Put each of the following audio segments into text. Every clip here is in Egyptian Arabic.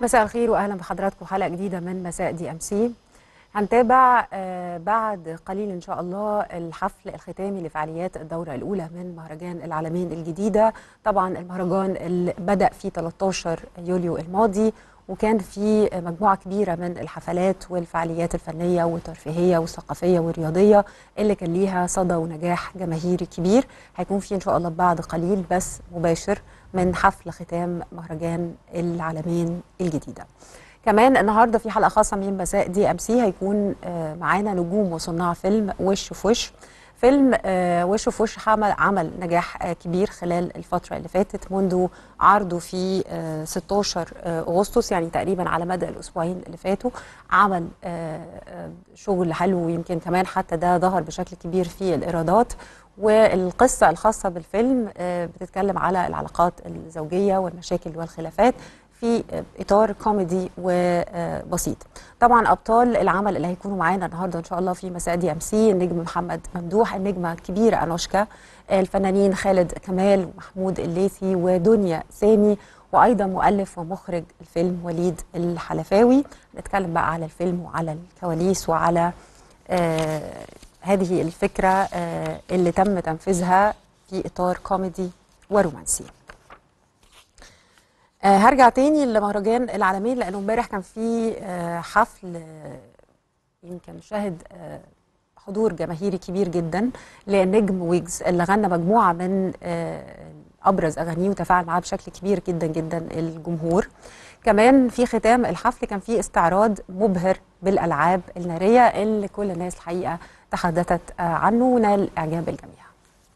مساء الخير واهلا بحضراتكم حلقه جديده من مساء دي ام سي هنتابع آه، بعد قليل ان شاء الله الحفل الختامي لفعاليات الدوره الاولى من مهرجان العالمين الجديده طبعا المهرجان اللي بدا في 13 يوليو الماضي وكان في مجموعه كبيره من الحفلات والفعاليات الفنيه والترفيهيه والثقافيه والرياضيه اللي كان ليها صدى ونجاح جماهيري كبير هيكون في ان شاء الله بعد قليل بس مباشر من حفل ختام مهرجان العالمين الجديده كمان النهارده في حلقه خاصه من مساء دي ام سي هيكون آه، معانا نجوم وصناع فيلم وش في وش فيلم آه، وش في وش عمل عمل نجاح آه، كبير خلال الفتره اللي فاتت منذ عرضه في آه، 16 آه، اغسطس يعني تقريبا على مدى الاسبوعين اللي فاتوا عمل آه، آه، شغل حلو ويمكن كمان حتى ده ظهر بشكل كبير في الايرادات والقصه الخاصه بالفيلم آه، بتتكلم على العلاقات الزوجيه والمشاكل والخلافات في اطار كوميدي وبسيط طبعا ابطال العمل اللي هيكونوا معانا النهارده ان شاء الله في مساء دي ام سي النجم محمد ممدوح النجمه الكبيره انوشكا الفنانين خالد كمال ومحمود الليثي ودنيا سامي وايضا مؤلف ومخرج الفيلم وليد الحلفاوي نتكلم بقى على الفيلم وعلى الكواليس وعلى آه هذه الفكره آه اللي تم تنفيذها في اطار كوميدي ورومانسي آه هرجع تاني لمهرجان العالمين لانه امبارح كان في آه حفل آه يمكن شهد آه حضور جماهيري كبير جدا لنجم ويجز اللي غنى مجموعه من آه ابرز اغانيه وتفاعل معاه بشكل كبير جدا جدا الجمهور كمان في ختام الحفل كان في استعراض مبهر بالالعاب الناريه اللي كل الناس الحقيقه تحدثت آه عنه ونال اعجاب الجميع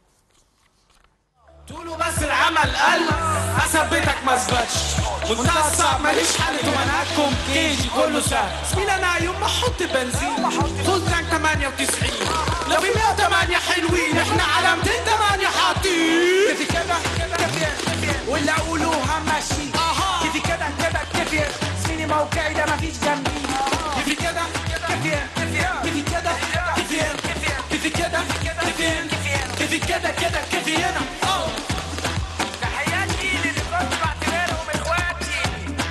تقولوا بس العمل قل اثبتك ما اثبتش منتهى الصعب ماليش حل منهجكم كيجي كله سهل زميل انا يوم ما احط بنزين فول تانك 98 لو في 108 حلوين احنا على 208 حاطين كيفي كده كيفي واللي اقولوها ماشي كيفي كده كده كيفي زميلي موقعي ده مفيش جنبي كيفي كده كيفي كيفي كده كيفي كيفي كده كيفي كيفي كده كده كيفي هنا اه تحياتي للي كنت بعتبرهم اخواتي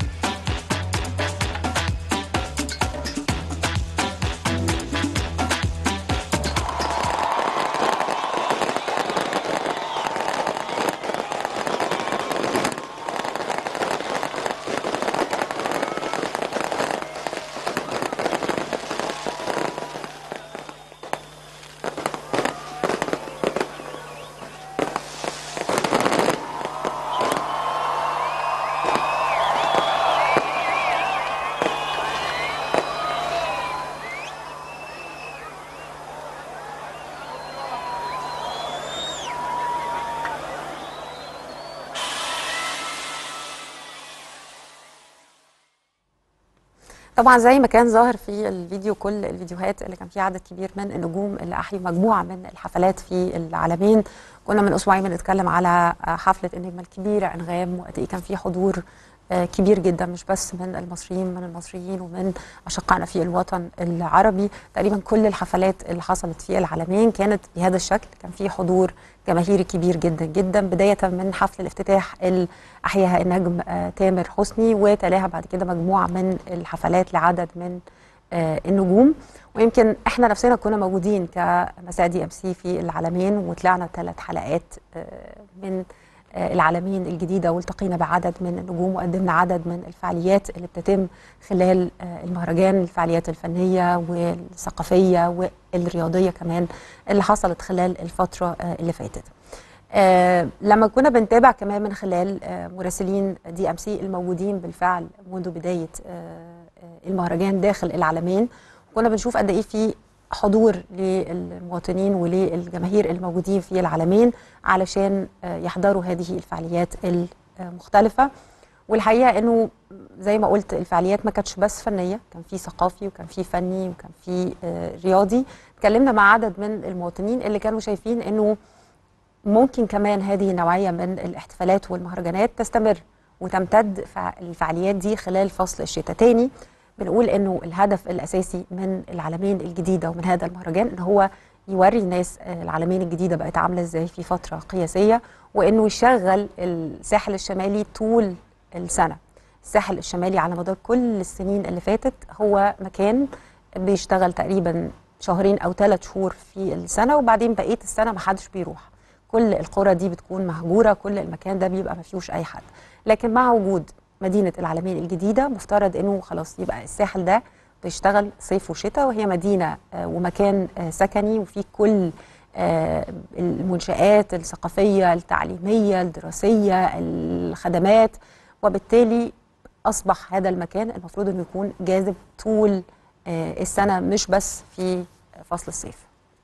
طبعا زي ما كان ظاهر في الفيديو كل الفيديوهات اللي كان فيها عدد كبير من النجوم اللي احيوا مجموعه من الحفلات في العالمين كنا من اسبوعين بنتكلم على حفله النجمه الكبيره انغام وقد ايه كان في حضور آه، كبير جدا مش بس من المصريين من المصريين ومن اشقائنا في الوطن العربي تقريبا كل الحفلات اللي حصلت في العالمين كانت بهذا الشكل كان في حضور جماهيري كبير جدا جدا بدايه من حفل الافتتاح اللي احياها النجم آه، تامر حسني وتلاها بعد كده مجموعه من الحفلات لعدد من آه، النجوم ويمكن احنا نفسنا كنا موجودين كمساء دي ام سي في العالمين وطلعنا ثلاث حلقات آه، من آه، العالمين الجديده والتقينا بعدد من النجوم وقدمنا عدد من الفعاليات اللي بتتم خلال آه، المهرجان الفعاليات الفنيه والثقافيه والرياضيه كمان اللي حصلت خلال الفتره آه، اللي فاتت. آه لما كنا بنتابع كمان من خلال آه مراسلين دي ام سي الموجودين بالفعل منذ بدايه آه آه، المهرجان داخل العالمين كنا بنشوف قد ايه في حضور للمواطنين وللجماهير الموجودين في العالمين علشان آه، يحضروا هذه الفعاليات المختلفه والحقيقه انه زي ما قلت الفعاليات ما كانتش بس فنيه كان في ثقافي وكان في فني وكان في آه، رياضي اتكلمنا مع عدد من المواطنين اللي كانوا شايفين انه ممكن كمان هذه النوعية من الاحتفالات والمهرجانات تستمر وتمتد فع- الفعاليات دي خلال فصل الشتاء تاني بنقول انه الهدف الاساسي من العالمين الجديده ومن هذا المهرجان ان هو يوري الناس آه، العالمين الجديده بقت عامله ازاي في فتره قياسيه وانه يشغل الساحل الشمالي طول السنه الساحل الشمالي على مدار كل السنين اللي فاتت هو مكان بيشتغل تقريبا شهرين او ثلاث شهور في السنه وبعدين بقيه السنه ما حدش بيروح كل القرى دي بتكون مهجوره كل المكان ده بيبقى ما فيهوش اي حد لكن مع وجود مدينه العالمين الجديده مفترض انه خلاص يبقى الساحل ده بيشتغل صيف وشتاء وهي مدينه آه، ومكان آه، سكني وفيه كل آه، المنشآت الثقافية التعليمية الدراسية الخدمات وبالتالي أصبح هذا المكان المفروض أنه يكون جاذب طول آه، السنة مش بس في فصل الصيف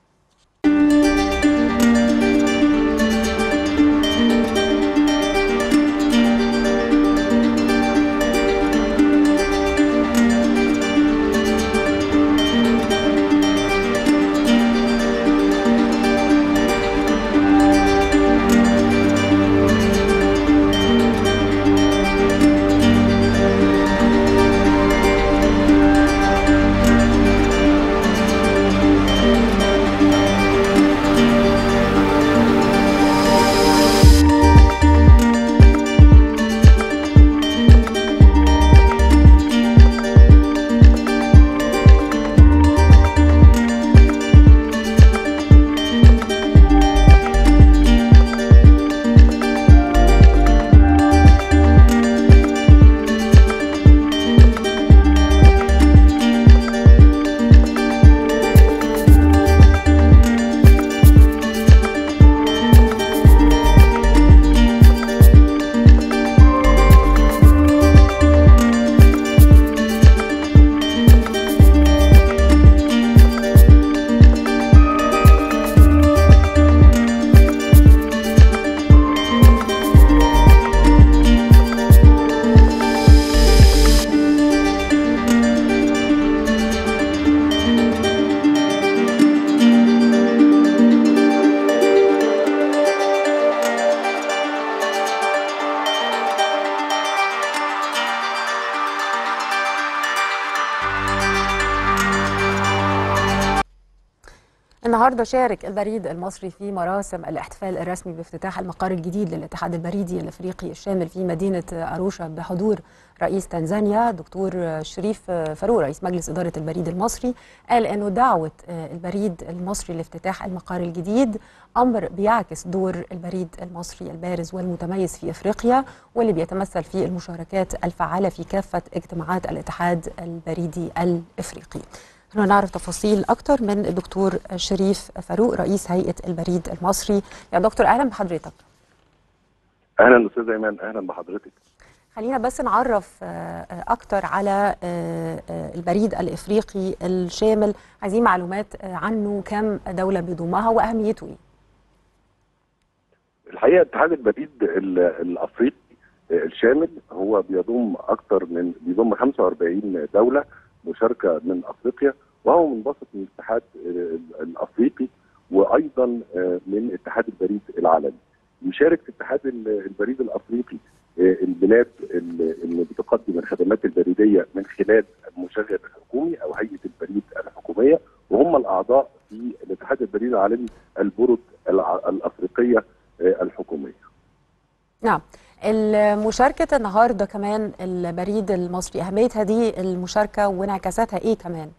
النهارده شارك البريد المصري في مراسم الاحتفال الرسمي بافتتاح المقر الجديد للاتحاد البريدي الافريقي الشامل في مدينه اروشا بحضور رئيس تنزانيا دكتور شريف فاروق رئيس مجلس اداره البريد المصري قال انه دعوه البريد المصري لافتتاح المقر الجديد امر بيعكس دور البريد المصري البارز والمتميز في افريقيا واللي بيتمثل في المشاركات الفعاله في كافه اجتماعات الاتحاد البريدي الافريقي. خلونا نعرف تفاصيل اكتر من الدكتور شريف فاروق رئيس هيئه البريد المصري يا دكتور اهلا بحضرتك اهلا استاذ ايمان اهلا بحضرتك خلينا بس نعرف آه، اكتر على آه، آه، البريد الافريقي الشامل عايزين معلومات آه، عنه كم دوله بيضمها واهميته ايه الحقيقه اتحاد البريد ال- الافريقي الشامل هو بيضم اكثر من بيضم 45 دوله مشاركه من افريقيا وهو منبسط من الاتحاد ال- الافريقي وايضا آه، من اتحاد البريد العالمي. يشارك في اتحاد ال- البريد الافريقي آه، البلاد ال- اللي بتقدم الخدمات البريديه من خلال المشغل الحكومي او هيئه البريد الحكوميه وهم الاعضاء في الاتحاد البريد العالمي البرد الع- الافريقيه آه، الحكوميه. نعم مشاركة النهارده كمان البريد المصري أهمية هذه المشاركة وانعكاساتها إيه كمان؟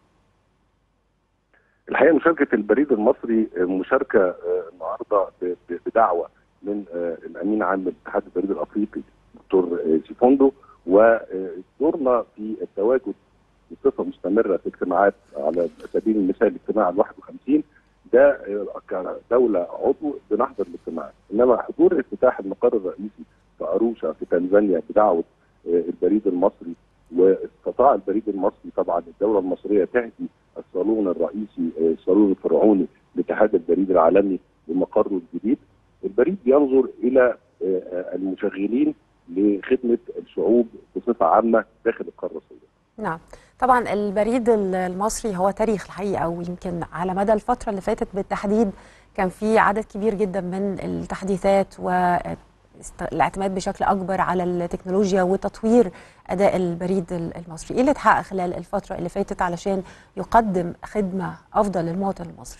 الحقيقه مشاركه البريد المصري آه، مشاركه آه، النهارده ب- ب- بدعوه من آه، الامين عام لاتحاد البريد الافريقي دكتور آه، سيفوندو ودورنا في التواجد بصفه مستمره في اجتماعات على سبيل المثال اجتماع ال 51 ده آه، كدوله عضو بنحضر الاجتماعات انما حضور افتتاح المقر الرئيسي في اروشا في تنزانيا بدعوه آه، البريد المصري واستطاع البريد المصري طبعا الدوله المصريه تهدي الصالون الرئيسي آه، الصالون الفرعوني لاتحاد البريد العالمي بمقره الجديد البريد ينظر الى آه، آه، المشغلين لخدمه الشعوب بصفه عامه داخل القاره السوداء نعم طبعا البريد المصري هو تاريخ الحقيقة ويمكن على مدى الفترة اللي فاتت بالتحديد كان في عدد كبير جدا من التحديثات والاعتماد بشكل أكبر على التكنولوجيا وتطوير أداء البريد المصري إيه اللي اتحقق خلال الفترة اللي فاتت علشان يقدم خدمة أفضل للمواطن المصري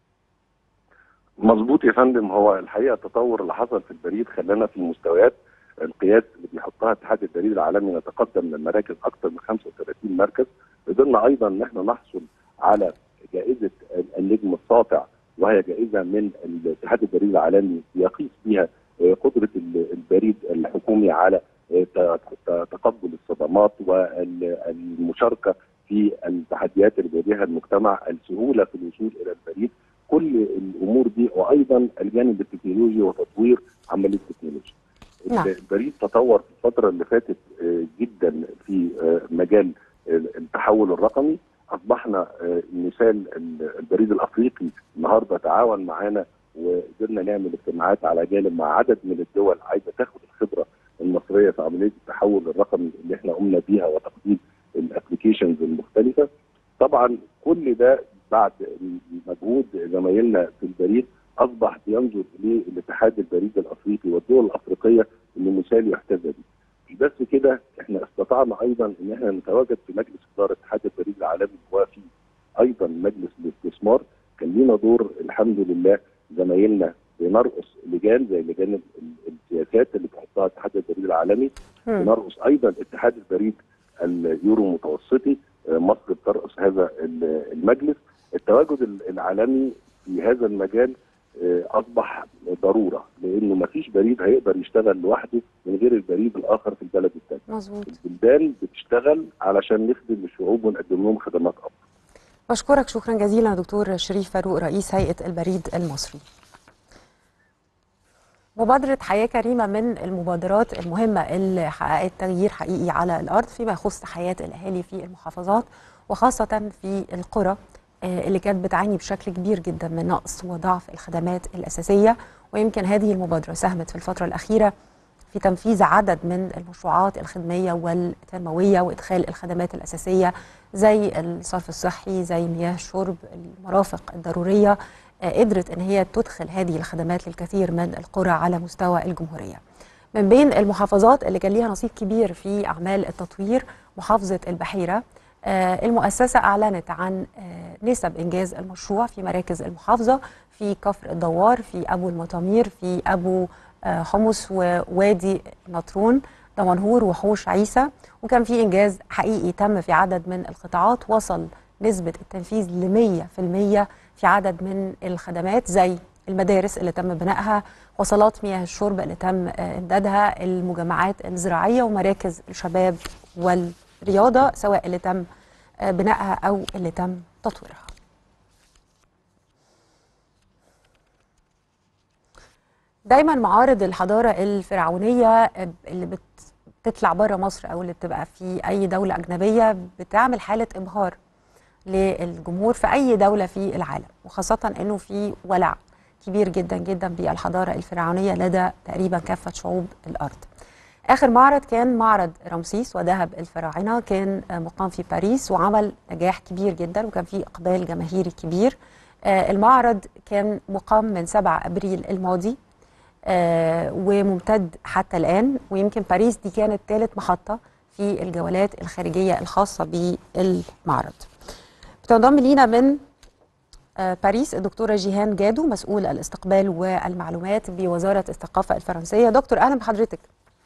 مظبوط يا فندم هو الحقيقه التطور اللي حصل في البريد خلانا في مستويات القياس اللي بيحطها اتحاد البريد العالمي نتقدم للمراكز اكثر من 35 مركز قدرنا ايضا ان احنا نحصل على جائزه النجم الساطع وهي جائزه من اتحاد البريد العالمي يقيس بها آه، قدره ال- البريد الحكومي على آه، ت- ت- تقبل الصدمات والمشاركه في التحديات اللي بيواجهها المجتمع السهوله في الوصول الى البريد كل الامور دي وايضا الجانب التكنولوجي وتطوير عمليه التكنولوجيا. نعم. البريد تطور في الفتره اللي فاتت آه، جدا في آه، مجال التحول الرقمي اصبحنا آه، مثال ال- البريد الافريقي النهارده تعاون معانا وقدرنا نعمل اجتماعات على جانب مع عدد من الدول عايزه تاخد الخبره المصريه في عمليه التحول الرقمي اللي احنا قمنا بيها وتقديم الابلكيشنز المختلفه طبعا كل ده بعد مجهود زمايلنا في البريد اصبح بينظر اليه الاتحاد البريد الافريقي والدول الافريقيه انه مثال يحتذى به. مش بس كده احنا استطعنا ايضا ان احنا نتواجد في مجلس اداره اتحاد البريد العالمي وفي ايضا مجلس الاستثمار كان لينا دور الحمد لله زمايلنا بنرقص لجان زي لجان ال- ال- السياسات اللي بيحطها اتحاد البريد العالمي مم. بنرقص ايضا اتحاد البريد اليورو المتوسطي آه، مصر بترقص هذا ال- المجلس التواجد ال- العالمي في هذا المجال آه، اصبح ضروره لانه ما فيش بريد هيقدر يشتغل لوحده من غير البريد الاخر في البلد الثاني مظبوط البلدان بتشتغل علشان نخدم الشعوب ونقدم لهم خدمات افضل بشكرك شكرا جزيلا دكتور شريف فاروق رئيس هيئة البريد المصري مبادرة حياة كريمة من المبادرات المهمة اللي حققت تغيير حقيقي على الأرض فيما يخص حياة الأهالي في المحافظات وخاصة في القرى آه، اللي كانت بتعاني بشكل كبير جدا من نقص وضعف الخدمات الأساسية ويمكن هذه المبادرة ساهمت في الفترة الأخيرة في تنفيذ عدد من المشروعات الخدمية والتنموية وإدخال الخدمات الأساسية زي الصرف الصحي زي مياه الشرب المرافق الضرورية آه، قدرت ان هي تدخل هذه الخدمات للكثير من القرى على مستوى الجمهوريه. من بين المحافظات اللي كان ليها نصيب كبير في اعمال التطوير محافظه البحيره آه، المؤسسه اعلنت عن آه، نسب انجاز المشروع في مراكز المحافظه في كفر الدوار في ابو المطامير في ابو آه، حمص ووادي نطرون دمنهور وحوش عيسى وكان في انجاز حقيقي تم في عدد من القطاعات وصل نسبه التنفيذ ل 100% في عدد من الخدمات زي المدارس اللي تم بنائها وصلات مياه الشرب اللي تم آه، امدادها المجمعات الزراعيه ومراكز الشباب والرياضه سواء اللي تم آه، بنائها او اللي تم تطويرها دايما معارض الحضاره الفرعونيه اللي بت- بتطلع بره مصر او اللي بتبقى في اي دوله اجنبيه بتعمل حاله ابهار للجمهور في اي دوله في العالم وخاصه انه في ولع كبير جدا جدا بالحضاره الفرعونيه لدى تقريبا كافه شعوب الارض. اخر معرض كان معرض رمسيس وذهب الفراعنه كان آه، مقام في باريس وعمل نجاح كبير جدا وكان فيه اقبال جماهيري كبير. آه، المعرض كان مقام من 7 ابريل الماضي آه، وممتد حتى الآن ويمكن باريس دي كانت ثالث محطة في الجولات الخارجية الخاصة بالمعرض بتنضم لينا من آه، باريس الدكتورة جيهان جادو مسؤول الاستقبال والمعلومات بوزارة الثقافة الفرنسية دكتور أهلا بحضرتك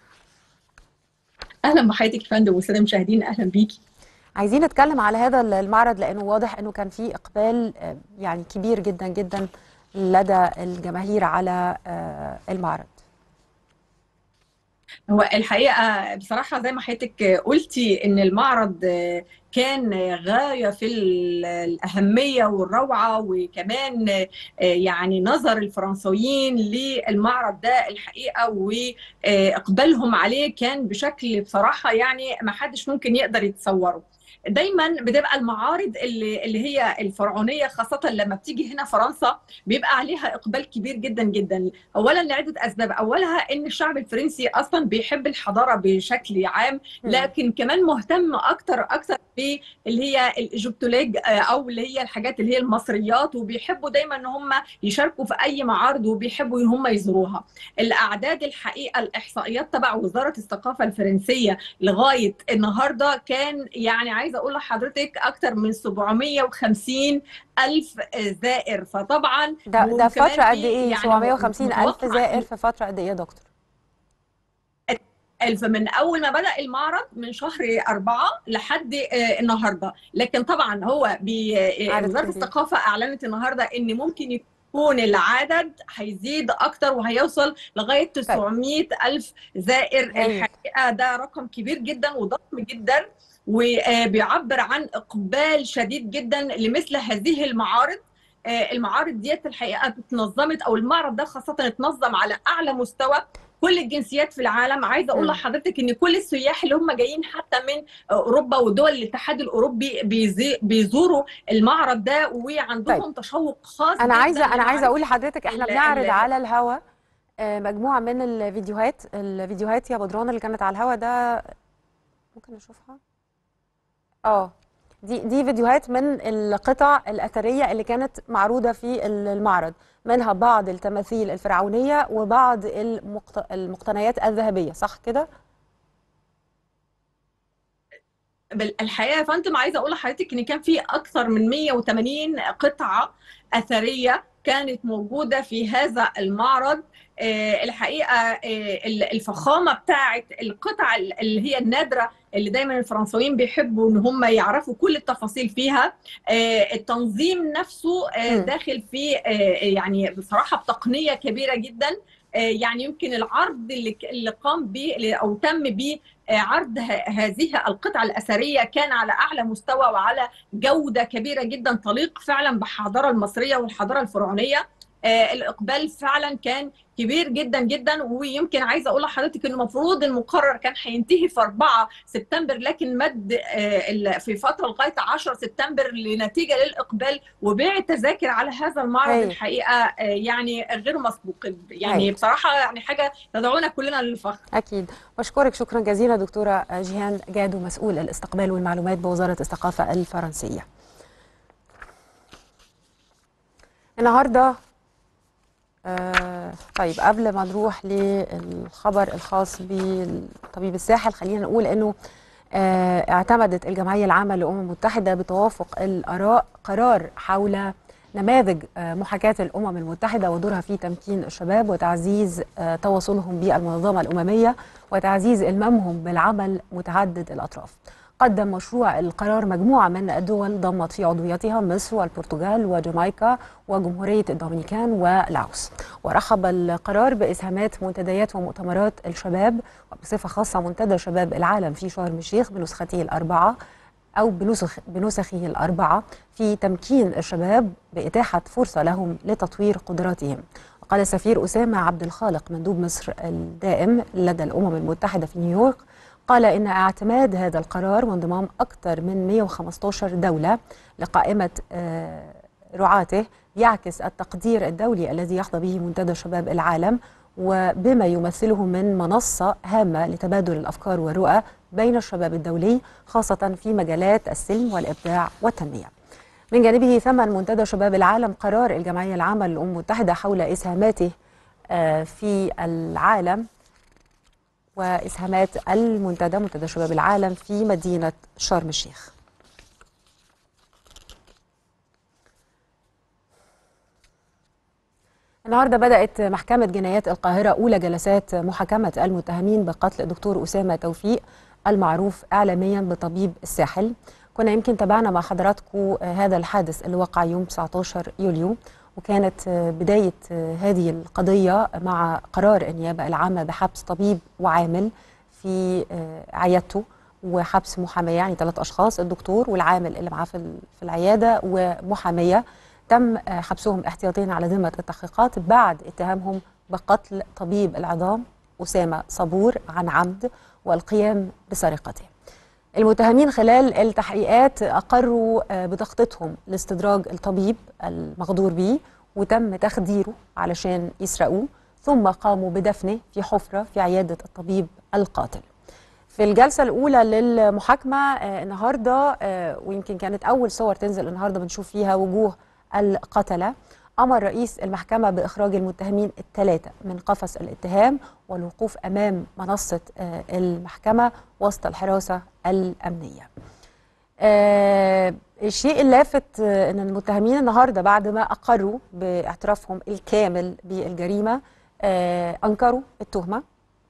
اهلا بحضرتك يا فندم والساده المشاهدين اهلا بيكي عايزين نتكلم على هذا المعرض لأنه واضح أنه كان فيه إقبال آه، يعني كبير جدا جدا لدى الجماهير على آه، المعرض هو الحقيقه بصراحه زي ما حضرتك قلتي ان المعرض كان غايه في ال- الاهميه والروعه وكمان يعني نظر الفرنسويين للمعرض ده الحقيقه واقبالهم عليه كان بشكل بصراحه يعني ما حدش ممكن يقدر يتصوره دايما بتبقى المعارض اللي اللي هي الفرعونيه خاصه لما بتيجي هنا فرنسا بيبقى عليها اقبال كبير جدا جدا اولا لعده اسباب اولها ان الشعب الفرنسي اصلا بيحب الحضاره بشكل عام لكن كمان مهتم اكتر اكتر باللي هي الايجيبتولوج او اللي هي الحاجات اللي هي المصريات وبيحبوا دايما ان هم يشاركوا في اي معارض وبيحبوا ان هم يزوروها الاعداد الحقيقه الاحصائيات تبع وزاره الثقافه الفرنسيه لغايه النهارده كان يعني عايزه اقول لحضرتك اكتر من 750 الف زائر فطبعا ده ده وكمان فترة قد في إيه يعني 750 ألف متوقع زائر في فترة قد إيه يا دكتور؟ ألف من أول ما بدأ المعرض من شهر أربعة لحد آه، النهاردة لكن طبعا هو بي- آه، عدد وزارة كبير. الثقافة أعلنت النهاردة إن ممكن يكون العدد هيزيد أكتر وهيوصل لغاية 900 ألف زائر هايل. الحقيقة ده رقم كبير جدا وضخم جدا وبيعبر عن إقبال شديد جدا لمثل هذه المعارض آه، المعارض ديت الحقيقه اتنظمت او المعرض ده خاصه اتنظم على اعلى مستوى كل الجنسيات في العالم عايزه اقول مم. لحضرتك ان كل السياح اللي هم جايين حتى من اوروبا ودول الاتحاد الاوروبي بيزي- بيزوروا المعرض ده وعندهم تشوق خاص انا جداً عايزه انا عايزه لمعرفة اقول لحضرتك احنا ال- بنعرض ال- على الهوا آه، مجموعه من الفيديوهات الفيديوهات يا بدران اللي كانت على الهوا ده ممكن نشوفها اه دي دي فيديوهات من القطع الاثريه اللي كانت معروضه في المعرض منها بعض التماثيل الفرعونيه وبعض المقت... المقتنيات الذهبيه صح كده بال- الحقيقه يا فندم عايزه اقول لحضرتك ان كان في اكثر من 180 قطعه اثريه كانت موجوده في هذا المعرض آه، الحقيقه آه، ال- الفخامه بتاعه القطع ال- اللي هي النادره اللي دايما الفرنسويين بيحبوا ان هم يعرفوا كل التفاصيل فيها آه، التنظيم نفسه آه، مم. داخل في آه، يعني بصراحه بتقنيه كبيره جدا آه، يعني يمكن العرض اللي اللي قام به او تم به عرض ه- هذه القطع الأثرية كان على أعلى مستوى وعلى جودة كبيرة جدا تليق فعلا بالحضارة المصرية والحضارة الفرعونية آه، الإقبال فعلا كان كبير جدا جدا ويمكن عايزة أقول لحضرتك إن المفروض المقرر كان هينتهي في 4 سبتمبر لكن مد آه، ال- في فترة لغاية 10 سبتمبر لنتيجة للإقبال وبيع التذاكر على هذا المعرض هايل. الحقيقة آه، يعني غير مسبوق يعني هايل. بصراحة يعني حاجة تدعونا كلنا للفخر اكيد بشكرك شكرا جزيلا دكتوره جيهان جادو مسؤول الاستقبال والمعلومات بوزاره الثقافه الفرنسيه النهارده آه طيب قبل ما نروح للخبر الخاص بطبيب الساحل خلينا نقول انه آه اعتمدت الجمعيه العامه للامم المتحده بتوافق الاراء قرار حول نماذج آه محاكاه الامم المتحده ودورها في تمكين الشباب وتعزيز آه تواصلهم بالمنظمه الامميه وتعزيز المامهم بالعمل متعدد الاطراف. قدم مشروع القرار مجموعة من الدول ضمت في عضويتها مصر والبرتغال وجامايكا وجمهورية الدومينيكان ولاوس ورحب القرار بإسهامات منتديات ومؤتمرات الشباب وبصفة خاصة منتدى شباب العالم في شرم الشيخ بنسخته الأربعة أو بنسخ بنسخه الأربعة في تمكين الشباب بإتاحة فرصة لهم لتطوير قدراتهم وقال السفير أسامة عبد الخالق مندوب مصر الدائم لدى الأمم المتحدة في نيويورك قال إن اعتماد هذا القرار وانضمام أكثر من 115 دولة لقائمة آه، رعاته يعكس التقدير الدولي الذي يحظى به منتدى شباب العالم وبما يمثله من منصة هامة لتبادل الأفكار والرؤى بين الشباب الدولي خاصة في مجالات السلم والإبداع والتنمية من جانبه ثمن منتدى شباب العالم قرار الجمعية العامة للأمم المتحدة حول إسهاماته آه، في العالم وإسهامات المنتدى منتدى شباب العالم في مدينة شرم الشيخ النهارده بدأت محكمة جنايات القاهرة أولى جلسات محاكمة المتهمين بقتل الدكتور أسامة توفيق المعروف إعلاميا بطبيب الساحل كنا يمكن تابعنا مع حضراتكم هذا الحادث اللي وقع يوم 19 يوليو وكانت بداية هذه القضية مع قرار النيابة العامة بحبس طبيب وعامل في عيادته وحبس محامية يعني ثلاث أشخاص الدكتور والعامل اللي معاه في في العيادة ومحامية تم حبسهم احتياطيا على ذمة التحقيقات بعد اتهامهم بقتل طبيب العظام أسامة صبور عن عمد والقيام بسرقته المتهمين خلال التحقيقات أقروا بتخطيطهم لاستدراج الطبيب المغدور به وتم تخديره علشان يسرقوه ثم قاموا بدفنه في حفرة في عيادة الطبيب القاتل في الجلسة الأولى للمحاكمة آه النهاردة آه ويمكن كانت أول صور تنزل النهاردة بنشوف فيها وجوه القتلة أمر رئيس المحكمة بإخراج المتهمين الثلاثة من قفص الاتهام والوقوف أمام منصة آه المحكمة وسط الحراسة الأمنية آه الشيء اللافت آه أن المتهمين النهاردة بعد ما أقروا باعترافهم الكامل بالجريمة آه أنكروا التهمة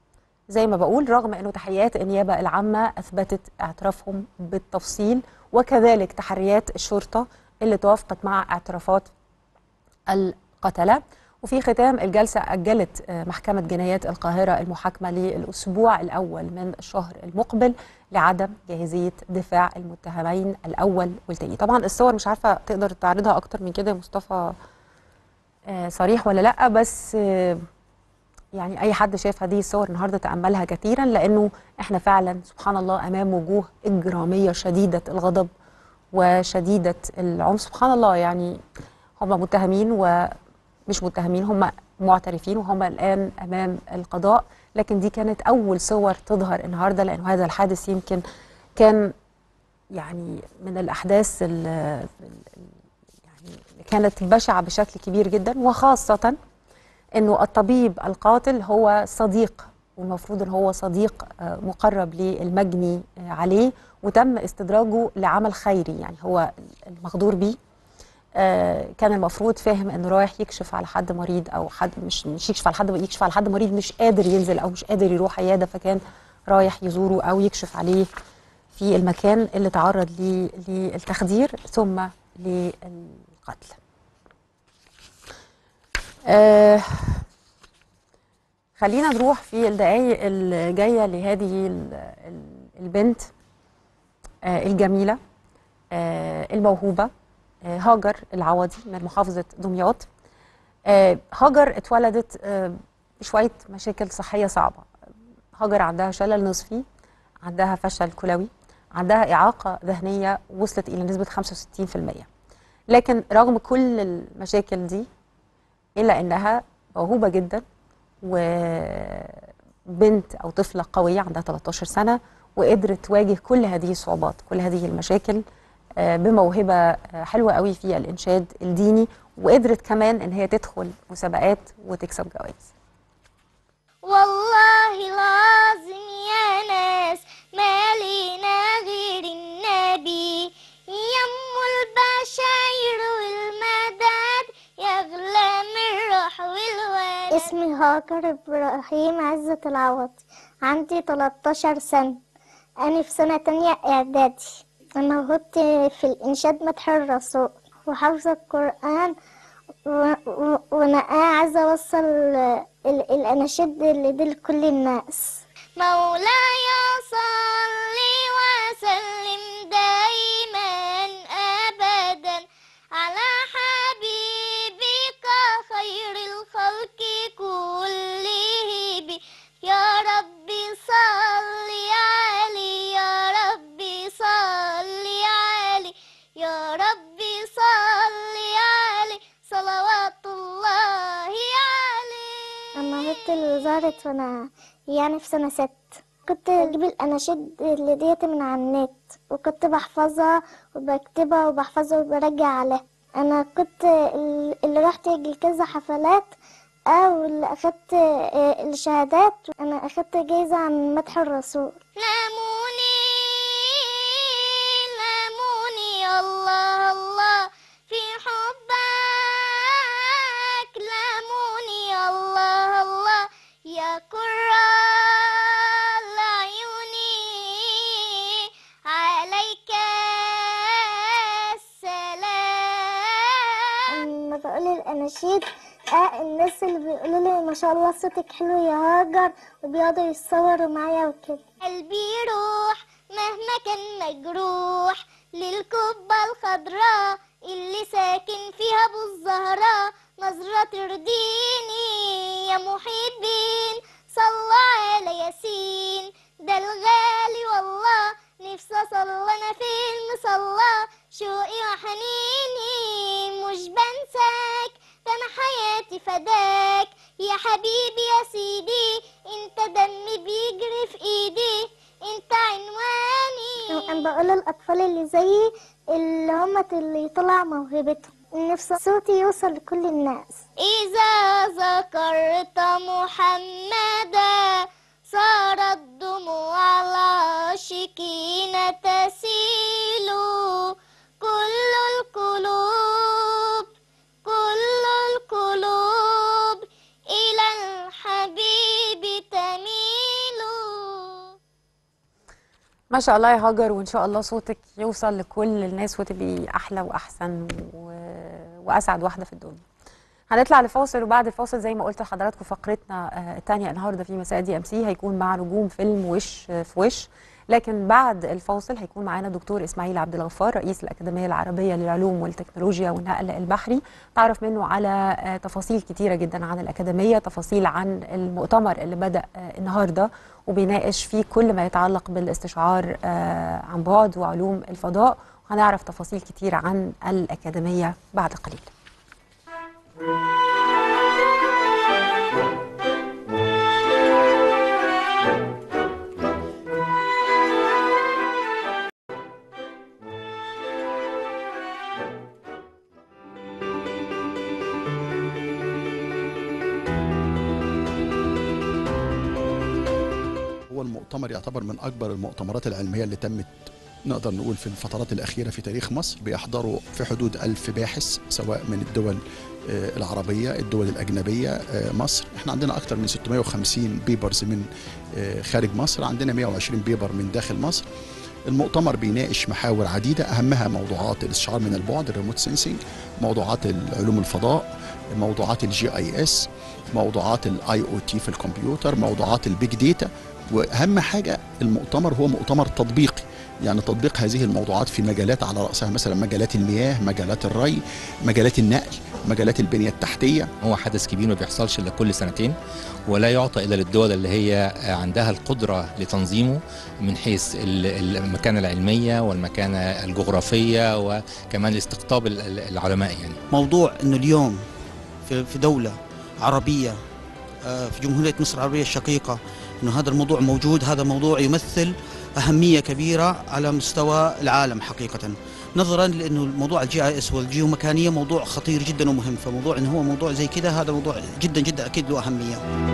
زي ما بقول رغم انه تحقيقات النيابه العامه اثبتت اعترافهم بالتفصيل وكذلك تحريات الشرطه اللي توافقت مع اعترافات القتله وفي ختام الجلسه اجلت آه، محكمه جنايات القاهره المحاكمه للاسبوع الاول من الشهر المقبل لعدم جاهزيه دفاع المتهمين الاول والثاني طبعا الصور مش عارفه تقدر تعرضها اكتر من كده يا مصطفى آه، صريح ولا لا بس آه، يعني اي حد شاف هذه الصور النهارده تاملها كثيرا لانه احنا فعلا سبحان الله امام وجوه اجراميه شديده الغضب وشديده العنف سبحان الله يعني هم متهمين ومش متهمين هم معترفين وهم الان امام القضاء لكن دي كانت اول صور تظهر النهارده لانه هذا الحادث يمكن كان يعني من الاحداث ال- ال- يعني كانت بشعه بشكل كبير جدا وخاصه انه الطبيب القاتل هو صديق والمفروض ان هو صديق آه، مقرب للمجني آه، عليه وتم استدراجه لعمل خيري يعني هو المغدور بيه آه، كان المفروض فاهم انه رايح يكشف على حد مريض او حد مش مش يكشف على حد يكشف على حد مريض مش قادر ينزل او مش قادر يروح عياده فكان رايح يزوره او يكشف عليه في المكان اللي تعرض ليه للتخدير ثم للقتل. آه خلينا نروح في الدقايق الجايه لهذه ال- ال- البنت آه الجميله آه الموهوبه آه هاجر العوضي من محافظه دمياط آه هاجر اتولدت آه بشويه مشاكل صحيه صعبه هاجر عندها شلل نصفي عندها فشل كلوي عندها اعاقه ذهنيه وصلت الى نسبه 65% لكن رغم كل المشاكل دي الا انها موهوبه جدا وبنت او طفله قويه عندها 13 سنه وقدرت تواجه كل هذه الصعوبات كل هذه المشاكل آه، بموهبه آه، حلوه قوي في الانشاد الديني وقدرت كمان ان هي تدخل مسابقات وتكسب جوائز والله لازم يا ناس ما لينا غير النبي يم البشاير والمداد يغلى من الروح والواد اسمي هاجر إبراهيم عزة العوض عندي 13 سنة أنا في سنة تانية إعدادي أنا موهبتي في الإنشاد مدح الرسول وحافظة القرآن و- و- وانا عايزه اوصل ال- الاناشيد اللي دي لكل الناس مولاي صل وسلم دايما ابدا على حبيبك خير الخلق كلهم يا ربي صل علي يا ربي صل علي يا ربي صل علي صلوات الله عليه أما هبت اللي ظهرت وأنا يعني في سنة ست كنت أجيب الأناشيد اللي ديت من على النت وكنت بحفظها وبكتبها وبحفظها وبرجع عليها أنا كنت ال- اللي رحت يجي كذا حفلات أو اللي أخدت آه، الشهادات أنا أخدت جايزة عن مدح الرسول لاموني لاموني الله الله في حبك لاموني الله الله يا كرة عيوني عليك السلام لما بقول الأناشيد آه الناس اللي بيقولوا لي ما شاء الله صوتك حلو يا هاجر وبيقعدوا يتصوروا معايا وكده قلبي يروح مهما كان مجروح للكبة الخضراء اللي ساكن فيها ابو الزهراء نظرة ترضيني يا محبين صلى على ياسين ده الغالي والله نفسي اصلى انا في المصلى شوقي وحنيني مش بنساك ده انا حياتي فداك يا حبيبي يا سيدي انت دمي بيجري في ايدي انت عنواني انا بقول للاطفال اللي زيي اللي هم اللي طلع موهبتهم نفس صوتي يوصل لكل الناس إذا ذكرت محمدا صارت دموع العاشقين تسيل كل القلوب كل القلوب إلى الحبيب تميل ما شاء الله يا هاجر وان شاء الله صوتك يوصل لكل الناس وتبقي احلى واحسن و... واسعد واحده في الدنيا هنطلع لفاصل وبعد الفاصل زي ما قلت لحضراتكم فقرتنا آه، الثانيه النهارده في مساء دي ام سي هيكون مع نجوم فيلم وش في وش لكن بعد الفاصل هيكون معانا دكتور اسماعيل عبد الغفار رئيس الاكاديميه العربيه للعلوم والتكنولوجيا والنقل البحري تعرف منه على آه، تفاصيل كتيره جدا عن الاكاديميه تفاصيل عن المؤتمر اللي بدا آه، النهارده وبيناقش فيه كل ما يتعلق بالاستشعار آه، عن بعد وعلوم الفضاء وهنعرف تفاصيل كتير عن الاكاديميه بعد قليل هو المؤتمر يعتبر من اكبر المؤتمرات العلميه اللي تمت نقدر نقول في الفترات الاخيره في تاريخ مصر بيحضروا في حدود ألف باحث سواء من الدول آه، العربيه الدول الاجنبيه آه، مصر احنا عندنا اكثر من 650 بيبرز من آه، خارج مصر عندنا 120 بيبر من داخل مصر المؤتمر بيناقش محاور عديده اهمها موضوعات الاستشعار من البعد الريموت سينسينج موضوعات علوم الفضاء موضوعات الجي اي اس موضوعات الاي او تي في الكمبيوتر موضوعات البيج داتا واهم حاجه المؤتمر هو مؤتمر تطبيقي يعني تطبيق هذه الموضوعات في مجالات على راسها مثلا مجالات المياه مجالات الري مجالات النقل مجالات البنيه التحتيه هو حدث كبير ما بيحصلش الا كل سنتين ولا يعطى الا للدول اللي هي عندها القدره لتنظيمه من حيث ال- المكانه العلميه والمكانه الجغرافيه وكمان استقطاب ال- ال- العلماء يعني موضوع انه اليوم في في دوله عربيه آه، في جمهوريه مصر العربيه الشقيقه انه هذا الموضوع موجود هذا موضوع يمثل اهميه كبيره على مستوى العالم حقيقه نظرا لانه موضوع الجي اي اس والجيومكانيه موضوع خطير جدا ومهم فموضوع انه هو موضوع زي كذا هذا موضوع جدا جدا اكيد له اهميه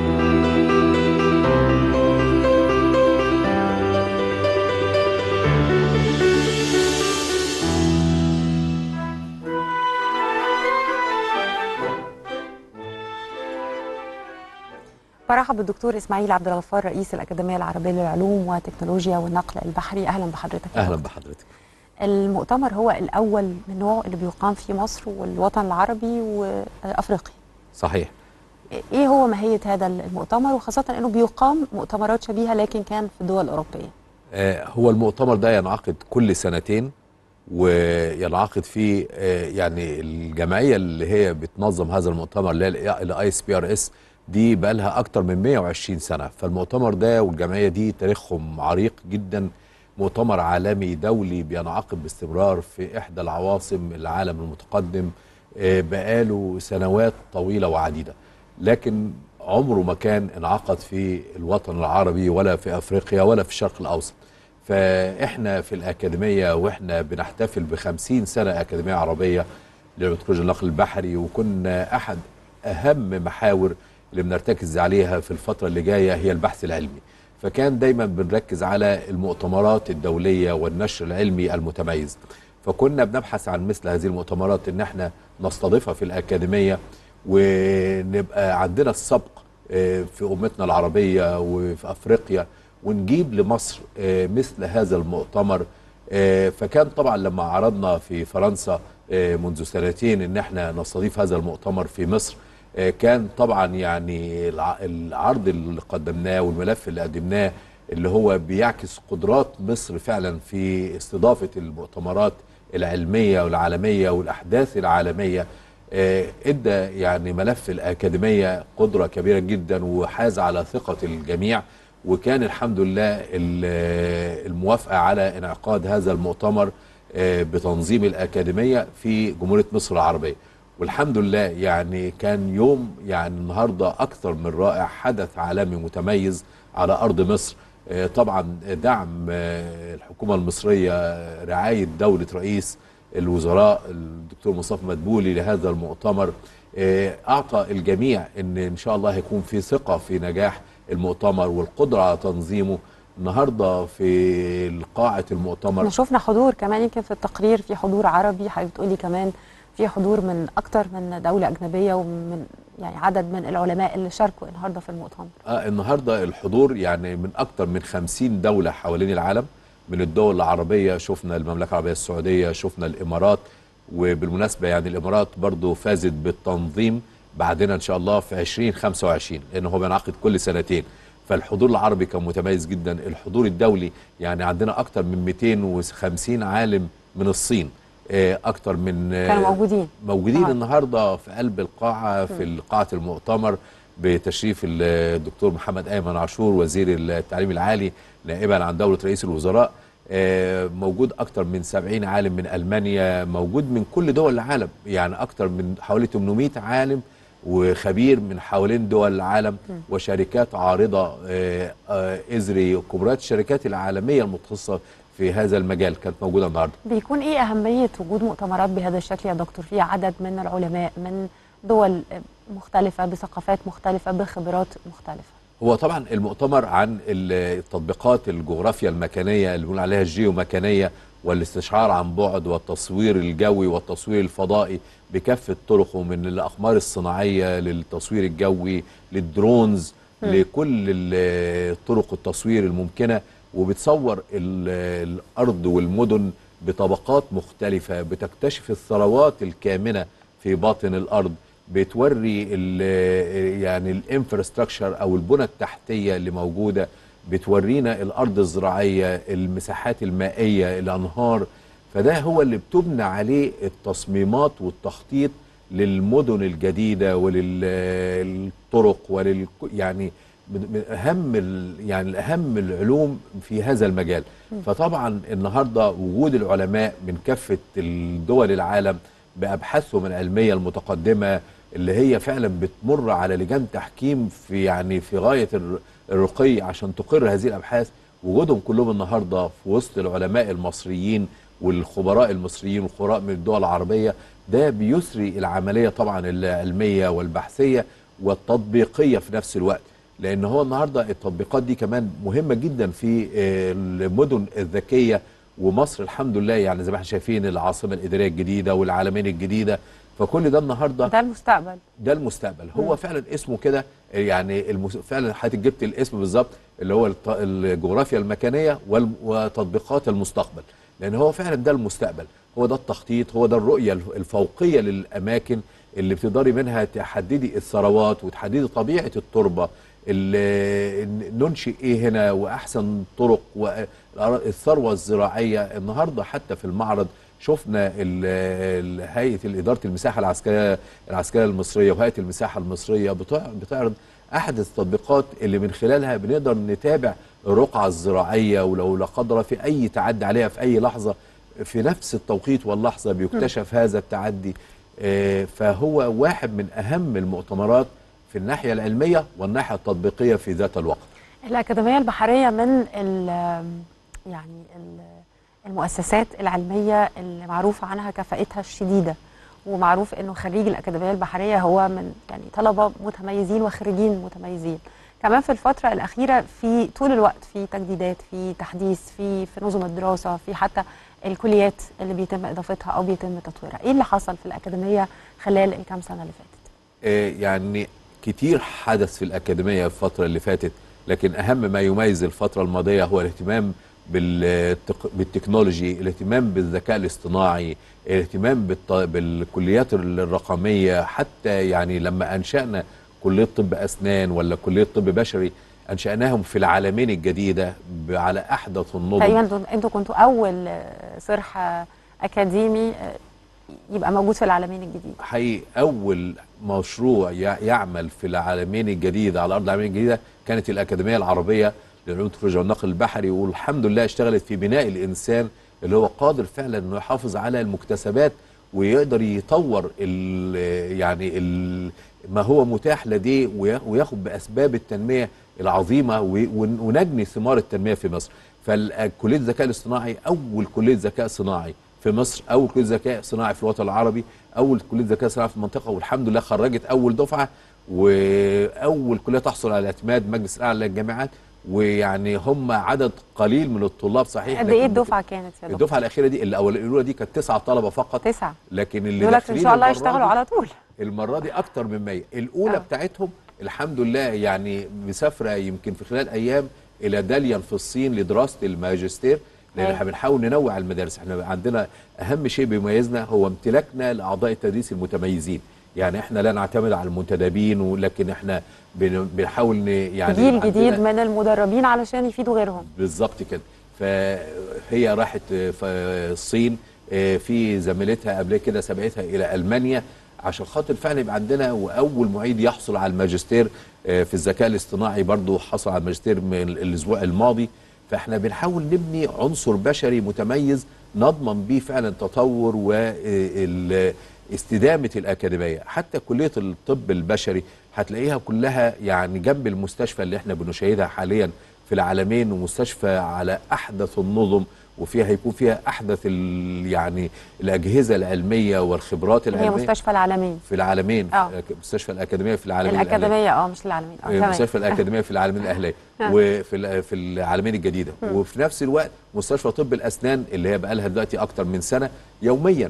برحب بالدكتور اسماعيل عبد الغفار رئيس الاكاديميه العربيه للعلوم والتكنولوجيا والنقل البحري اهلا بحضرتك يا اهلا دكتور. بحضرتك المؤتمر هو الاول من نوعه اللي بيقام في مصر والوطن العربي وافريقيا صحيح ايه هو ماهيه هذا المؤتمر وخاصه انه بيقام مؤتمرات شبيهه لكن كان في الدول الاوروبيه آه، هو المؤتمر ده ينعقد كل سنتين وينعقد فيه آه، يعني الجمعيه اللي هي بتنظم هذا المؤتمر اللي هي الاي اس بي ار اس دي بقى لها اكتر من 120 سنه فالمؤتمر ده والجمعيه دي تاريخهم عريق جدا مؤتمر عالمي دولي بينعقد باستمرار في احدى العواصم العالم المتقدم آه، بقاله سنوات طويله وعديده لكن عمره ما كان انعقد في الوطن العربي ولا في افريقيا ولا في الشرق الاوسط فاحنا في الاكاديميه واحنا بنحتفل بخمسين سنه اكاديميه عربيه للتكنولوجيا النقل البحري وكنا احد اهم محاور اللي بنرتكز عليها في الفتره اللي جايه هي البحث العلمي فكان دايما بنركز على المؤتمرات الدوليه والنشر العلمي المتميز فكنا بنبحث عن مثل هذه المؤتمرات ان احنا نستضيفها في الاكاديميه ونبقى عندنا السبق آه، في امتنا العربيه وفي افريقيا ونجيب لمصر آه، مثل هذا المؤتمر آه، فكان طبعا لما عرضنا في فرنسا آه، منذ سنتين ان احنا نستضيف هذا المؤتمر في مصر آه، كان طبعا يعني الع- العرض اللي قدمناه والملف اللي قدمناه اللي هو بيعكس قدرات مصر فعلا في استضافه المؤتمرات العلميه والعالميه والاحداث العالميه آه، ادى يعني ملف الاكاديميه قدره كبيره جدا وحاز على ثقه الجميع وكان الحمد لله ال- الموافقه على انعقاد هذا المؤتمر آه، بتنظيم الاكاديميه في جمهوريه مصر العربيه والحمد لله يعني كان يوم يعني النهارده اكثر من رائع حدث عالمي متميز على ارض مصر آه، طبعا دعم آه، الحكومه المصريه آه، رعايه دوله رئيس الوزراء الدكتور مصطفى مدبولي لهذا المؤتمر آه، اعطى الجميع ان ان شاء الله هيكون في ثقه في نجاح المؤتمر والقدره على تنظيمه النهارده في قاعه المؤتمر احنا شفنا حضور كمان يمكن في التقرير في حضور عربي حضرتك بتقولي كمان في حضور من اكتر من دوله اجنبيه ومن يعني عدد من العلماء اللي شاركوا النهارده في المؤتمر آه النهارده الحضور يعني من اكثر من 50 دوله حوالين العالم من الدول العربيه شفنا المملكه العربيه السعوديه شفنا الامارات وبالمناسبه يعني الامارات برضو فازت بالتنظيم بعدنا ان شاء الله في 2025 لانه هو بينعقد كل سنتين فالحضور العربي كان متميز جدا الحضور الدولي يعني عندنا اكتر من 250 عالم من الصين آه، اكتر من آه، كانوا موجودين موجودين آه. النهارده في قلب القاعه في قاعه المؤتمر بتشريف الدكتور محمد ايمن عاشور وزير التعليم العالي نائبا عن دوله رئيس الوزراء آه، موجود اكتر من 70 عالم من المانيا موجود من كل دول العالم يعني اكتر من حوالي 800 عالم وخبير من حوالين دول العالم وشركات عارضه آه، آه، ازري كبريات الشركات العالميه المتخصصه في هذا المجال كانت موجوده النهارده بيكون ايه اهميه وجود مؤتمرات بهذا الشكل يا دكتور فيها عدد من العلماء من دول مختلفه بثقافات مختلفه بخبرات مختلفه هو طبعا المؤتمر عن التطبيقات الجغرافيا المكانيه اللي بنقول عليها الجيومكانيه والاستشعار عن بعد والتصوير الجوي والتصوير الفضائي بكافه طرقه من الاقمار الصناعيه للتصوير الجوي للدرونز لكل ال- طرق التصوير الممكنه وبتصور ال- الارض والمدن بطبقات مختلفه بتكتشف الثروات الكامنه في باطن الارض بتوري ال- يعني الانفراستراكشر او البنى التحتيه اللي موجوده بتورينا الارض الزراعيه المساحات المائيه الانهار فده هو اللي بتبنى عليه التصميمات والتخطيط للمدن الجديده وللطرق ولل يعني من من اهم ال- يعني اهم العلوم في هذا المجال فطبعا النهارده وجود العلماء من كافه الدول العالم بابحاثهم العلميه المتقدمه اللي هي فعلا بتمر على لجان تحكيم في يعني في غايه الر- الرقي عشان تقر هذه الابحاث وجودهم كلهم النهارده في وسط العلماء المصريين والخبراء المصريين والخبراء من الدول العربيه ده بيسري العمليه طبعا العلميه والبحثيه والتطبيقيه في نفس الوقت لان هو النهارده التطبيقات دي كمان مهمه جدا في آه، المدن الذكيه ومصر الحمد لله يعني زي ما احنا شايفين العاصمه الاداريه الجديده والعالمين الجديده فكل ده النهارده ده المستقبل ده المستقبل هو فعلا اسمه كده يعني المس... فعلا حضرتك جبت الاسم بالظبط اللي هو الت... الجغرافيا المكانيه وال... وتطبيقات المستقبل لان هو فعلا ده المستقبل هو ده التخطيط هو ده الرؤيه الف- الفوقيه للاماكن اللي بتقدري منها تحددي الثروات وتحددي طبيعه التربه اللي ننشئ ايه هنا واحسن طرق والثروه الزراعيه النهارده حتى في المعرض شفنا ال- ال- هيئه اداره المساحه العسكريه العسكريه المصريه وهيئه المساحه المصريه بتع- بتعرض احدث التطبيقات اللي من خلالها بنقدر نتابع الرقعه الزراعيه ولو لا قدر الله في اي تعدي عليها في اي لحظه في نفس التوقيت واللحظه بيكتشف هذا التعدي آه، فهو واحد من اهم المؤتمرات في الناحيه العلميه والناحيه التطبيقيه في ذات الوقت الأكاديمية البحرية من ال يعني ال- المؤسسات العلمية اللي معروف عنها كفاءتها الشديدة ومعروف انه خريج الأكاديمية البحرية هو من يعني طلبة متميزين وخريجين متميزين كمان في الفترة الأخيرة في طول الوقت في تجديدات في تحديث في في نظم الدراسة في حتى الكليات اللي بيتم إضافتها أو بيتم تطويرها إيه اللي حصل في الأكاديمية خلال الكام سنة اللي فاتت؟ آه، يعني كتير حدث في الأكاديمية الفترة اللي فاتت لكن أهم ما يميز الفترة الماضية هو الاهتمام بالتق... بالتكنولوجي الاهتمام بالذكاء الاصطناعي الاهتمام بالط... بالكليات الرقمية حتى يعني لما أنشأنا كلية طب أسنان ولا كلية طب بشري أنشأناهم في العالمين الجديدة ب- على أحدث النظم تقريبا انتوا- انتوا كنتوا أول آه، صرح آه، أكاديمي آه، يبقى موجود في العالمين الجديد حقيقي اول مشروع يع- يعمل في العالمين الجديده على ارض العالمين الجديده كانت الاكاديميه العربيه للعلوم التكنولوجيا والنقل البحري والحمد لله اشتغلت في بناء الانسان اللي هو قادر فعلا انه يحافظ على المكتسبات ويقدر يطور ال يعني ال ما هو متاح لديه ويا- وياخد باسباب التنميه العظيمه و- ون- ونجني ثمار التنميه في مصر فكليه الذكاء الاصطناعي اول كليه ذكاء صناعي في مصر اول كليه ذكاء صناعي في الوطن العربي اول كليه ذكاء صناعي في المنطقه والحمد لله خرجت اول دفعه واول كليه تحصل على اعتماد مجلس الاعلى للجامعات ويعني هم عدد قليل من الطلاب صحيح قد ايه لكن الدفعه كانت يا دكتور؟ الدفعه الاخيره دي الاول الاولى دي كانت تسعه طلبه فقط تسعه لكن اللي يقول لك ان داخلين شاء الله المرة يشتغلوا دي- على طول المره دي اكتر من 100 الاولى آه. آه. بتاعتهم الحمد لله يعني مسافره يمكن في خلال ايام الى داليان في الصين لدراسه الماجستير لان أيوة. احنا بنحاول ننوع المدارس احنا عندنا اهم شيء بيميزنا هو امتلاكنا لاعضاء التدريس المتميزين يعني احنا لا نعتمد على المنتدبين ولكن احنا بن- بنحاول ن- يعني جيل عندنا- جديد من المدربين علشان يفيدوا غيرهم بالظبط كده فهي راحت في الصين آه، في زميلتها قبل كده سبقتها الى المانيا عشان خاطر فعلا يبقى عندنا واول معيد يحصل على الماجستير آه، في الذكاء الاصطناعي برضو حصل على الماجستير من الاسبوع الماضي فاحنا بنحاول نبني عنصر بشري متميز نضمن بيه فعلا تطور واستدامه الاكاديميه حتى كليه الطب البشري هتلاقيها كلها يعني جنب المستشفى اللي احنا بنشاهدها حاليا في العالمين ومستشفى على احدث النظم وفيها هيكون فيها احدث ال- يعني الاجهزه العلميه والخبرات هي العلميه مستشفى العالمين في العالمين آه. مستشفى الاكاديميه في العالمين الاكاديميه اه مش العالمين اه تمام. مستشفى الاكاديميه في العالمين الاهليه آه. وفي ال- في العالمين الجديده مم. وفي نفس الوقت مستشفى طب الاسنان اللي هي بقى لها دلوقتي اكتر من سنه يوميا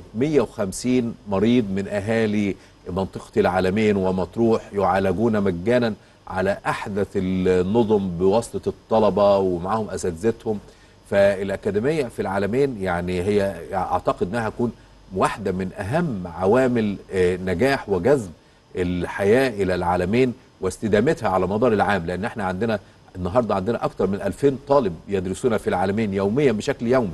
150 مريض من اهالي منطقه العالمين ومطروح يعالجون مجانا على احدث النظم بواسطه الطلبه ومعاهم اساتذتهم فالاكاديميه في العالمين يعني هي اعتقد انها تكون واحده من اهم عوامل آه، نجاح وجذب الحياه الى العالمين واستدامتها على مدار العام لان احنا عندنا النهارده عندنا اكثر من 2000 طالب يدرسون في العالمين يوميا بشكل يومي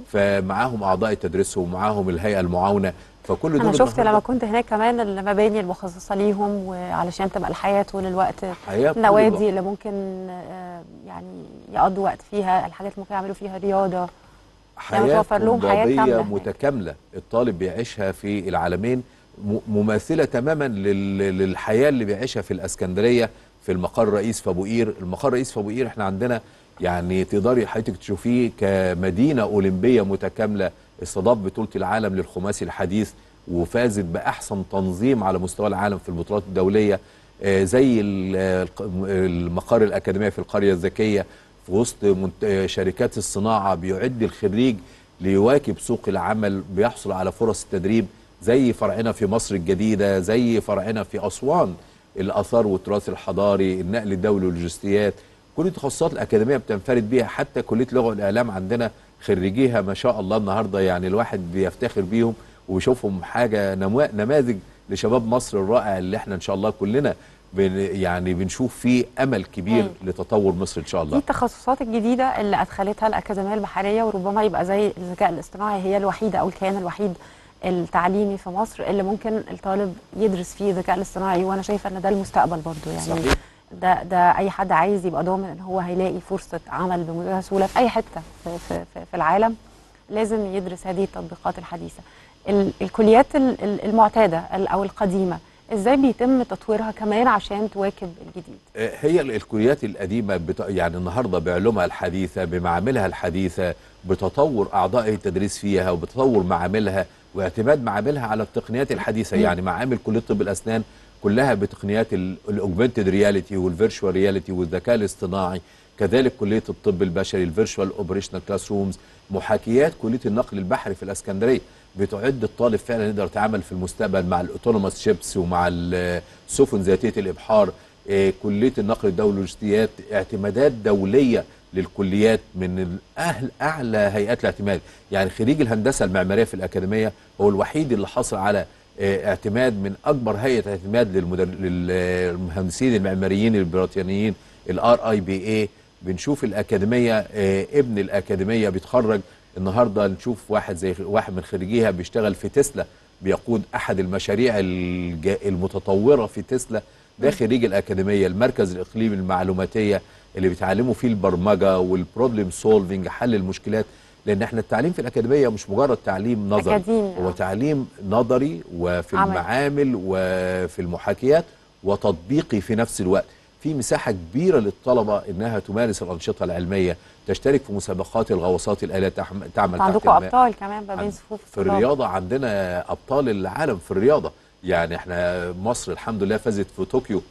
فمعاهم اعضاء التدريس ومعاهم الهيئه المعاونه فكل دول انا شفت النهاردة لما كنت هناك كمان المباني المخصصه ليهم وعلشان تبقى الحياه طول الوقت حياة طول النوادي الوقت. اللي ممكن آه، يعني يقضوا وقت فيها الحاجات اللي ممكن يعملوا فيها رياضه يعني حياه توفر لهم حياه طلابيه كامله متكامله الطالب بيعيشها في العالمين م- مماثله تماما لل- للحياه اللي بيعيشها في الاسكندريه في المقر الرئيس في ابو قير المقر الرئيس في ابو قير احنا عندنا يعني تقدري حضرتك تشوفيه كمدينه اولمبيه متكامله استضاف بطوله العالم للخماسي الحديث وفازت باحسن تنظيم على مستوى العالم في البطولات الدوليه آه، زي ال- آه، الق- المقر الاكاديميه في القريه الذكيه في وسط منت- آه، شركات الصناعه بيعد الخريج ليواكب سوق العمل بيحصل على فرص التدريب زي فرعنا في مصر الجديده زي فرعنا في اسوان الاثار والتراث الحضاري النقل الدولي واللوجستيات كل التخصصات الاكاديميه بتنفرد بيها حتى كليه اللغه والاعلام عندنا خريجيها ما شاء الله النهارده يعني الواحد بيفتخر بيهم وبيشوفهم حاجه نمو- نماذج لشباب مصر الرائع اللي احنا ان شاء الله كلنا بن يعني بنشوف فيه امل كبير مم. لتطور مصر ان شاء دي الله التخصصات الجديده اللي ادخلتها الاكاديميه البحريه وربما يبقى زي الذكاء الاصطناعي هي الوحيده او الكيان الوحيد التعليمي في مصر اللي ممكن الطالب يدرس فيه الذكاء الاصطناعي وانا شايفه ان ده المستقبل برضو يعني صحيح. ده ده اي حد عايز يبقى ضامن ان هو هيلاقي فرصه عمل بمنتهى السهوله في اي حته في, في, في, في العالم لازم يدرس هذه التطبيقات الحديثه ال- الكليات ال- ال- المعتاده ال- او القديمه ازاي بيتم تطويرها كمان عشان تواكب الجديد هي ال- الكليات القديمه بت... يعني النهارده بعلومها الحديثه بمعاملها الحديثه بتطور اعضاء التدريس فيها وبتطور معاملها واعتماد معاملها على التقنيات الحديثه مم. يعني معامل كليه طب الاسنان كلها بتقنيات الاوجمانتد رياليتي والفيرتشوال رياليتي والذكاء الاصطناعي كذلك كليه الطب البشري الفيرتشوال اوبريشنال كلاس رومز محاكيات كليه النقل البحري في الاسكندريه بتعد الطالب فعلا يقدر يتعامل في المستقبل مع الاوتونوموس شيبس ومع السفن ذاتيه الابحار آه، كليه النقل الدولي واللوجستيات اعتمادات دوليه للكليات من اهل اعلى هيئات الاعتماد يعني خريج الهندسه المعماريه في الاكاديميه هو الوحيد اللي حصل على آه، اعتماد من اكبر هيئه اعتماد للمدر... للمهندسين المعماريين البريطانيين الار اي بي اي بنشوف الاكاديميه آه، ابن الاكاديميه بيتخرج النهارده نشوف واحد زي واحد من خريجيها بيشتغل في تسلا بيقود احد المشاريع الج- المتطوره في تسلا ده خريج الاكاديميه المركز الاقليمي للمعلوماتيه اللي بيتعلموا فيه البرمجه والبروبلم سولفنج حل المشكلات لان احنا التعليم في الاكاديميه مش مجرد تعليم نظري أكاديمي، هو آه. تعليم نظري وفي عملي. المعامل وفي المحاكيات وتطبيقي في نفس الوقت في مساحه كبيره للطلبه انها تمارس الانشطه العلميه تشترك في مسابقات الغواصات الاليه تحم- تعمل تحت عندكم الماء. ابطال كمان ما بين عن- صفوف في الطلاب. الرياضه عندنا ابطال العالم في الرياضه يعني احنا مصر الحمد لله فازت في طوكيو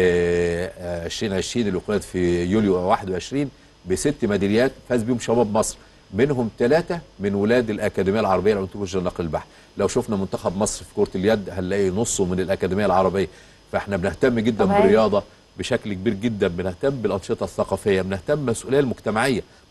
آه، آه، 2020 اللي أقيمت في يوليو 21 بست ميداليات فاز بيهم شباب مصر منهم ثلاثة من ولاد الأكاديمية العربية للأنتوج نقل البحر لو شفنا منتخب مصر في كرة اليد هنلاقي نصه من الأكاديمية العربية فاحنا بنهتم جدا طب هايل. بالرياضة بشكل كبير جدا بنهتم بالأنشطة الثقافية بنهتم بالمسؤولية المجتمعية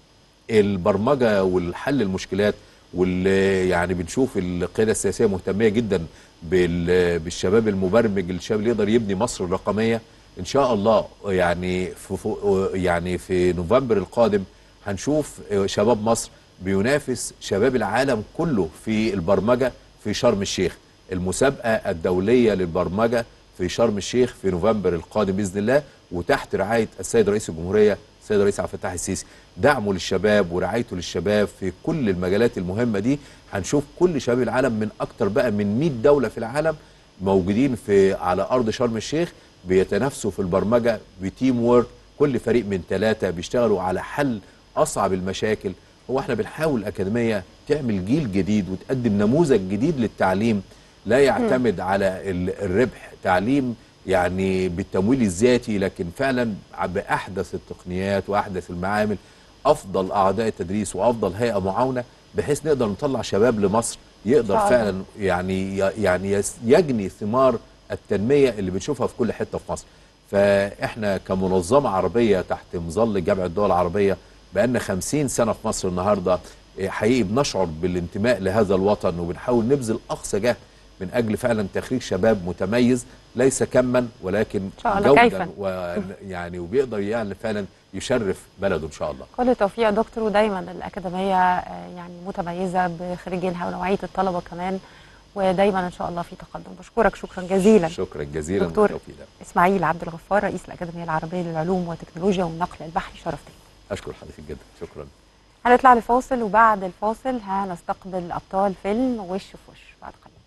البرمجه والحل المشكلات واللي يعني بنشوف القياده السياسيه مهتميه جدا بال- بالشباب المبرمج الشباب اللي يقدر يبني مصر الرقميه ان شاء الله يعني في في- يعني في نوفمبر القادم هنشوف شباب مصر بينافس شباب العالم كله في البرمجه في شرم الشيخ المسابقه الدوليه للبرمجه في شرم الشيخ في نوفمبر القادم باذن الله وتحت رعايه السيد رئيس الجمهوريه السيد الرئيس عبد الفتاح السيسي دعمه للشباب ورعايته للشباب في كل المجالات المهمه دي هنشوف كل شباب العالم من اكتر بقى من 100 دوله في العالم موجودين في على ارض شرم الشيخ بيتنافسوا في البرمجه بتيم وورك كل فريق من ثلاثه بيشتغلوا على حل اصعب المشاكل هو احنا بنحاول الاكاديميه تعمل جيل جديد وتقدم نموذج جديد للتعليم لا يعتمد على ال- الربح تعليم يعني بالتمويل الذاتي لكن فعلا باحدث التقنيات واحدث المعامل افضل اعضاء التدريس وافضل هيئه معاونه بحيث نقدر نطلع شباب لمصر يقدر شاء الله. فعلا يعني يعني يس- يجني ثمار التنميه اللي بنشوفها في كل حته في مصر فاحنا كمنظمه عربيه تحت مظله جامعه الدول العربيه بقالنا 50 سنه في مصر النهارده إيه، حقيقي بنشعر بالانتماء لهذا الوطن وبنحاول نبذل اقصى جهد من اجل فعلا تخريج شباب متميز ليس كما ولكن شاء الله كيفاً. جودا ويعني وبيقدر يعني فعلا يشرف بلده ان شاء الله كل التوفيق يا دكتور ودايما الأكاديمية آه، يعني متميزة بخريجينها ونوعية الطلبة كمان ودايما إن شاء الله في تقدم بشكرك شكرا جزيلا شكرا جزيلا دكتور بالتوفيق ده. إسماعيل عبد الغفار رئيس الأكاديمية العربية للعلوم والتكنولوجيا والنقل البحري شرفتني اشكر حضرتك جدا شكرا هنطلع لفاصل وبعد الفاصل هنستقبل أبطال فيلم وش في وش بعد قليل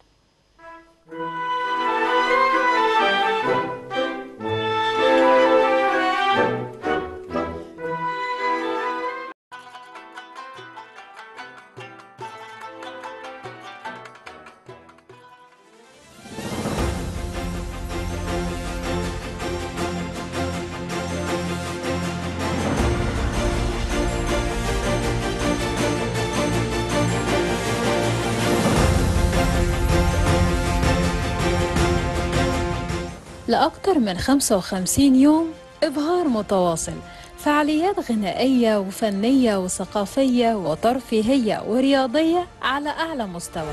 لأكثر من 55 يوم إبهار متواصل فعاليات غنائية وفنية وثقافية وترفيهية ورياضية على أعلى مستوى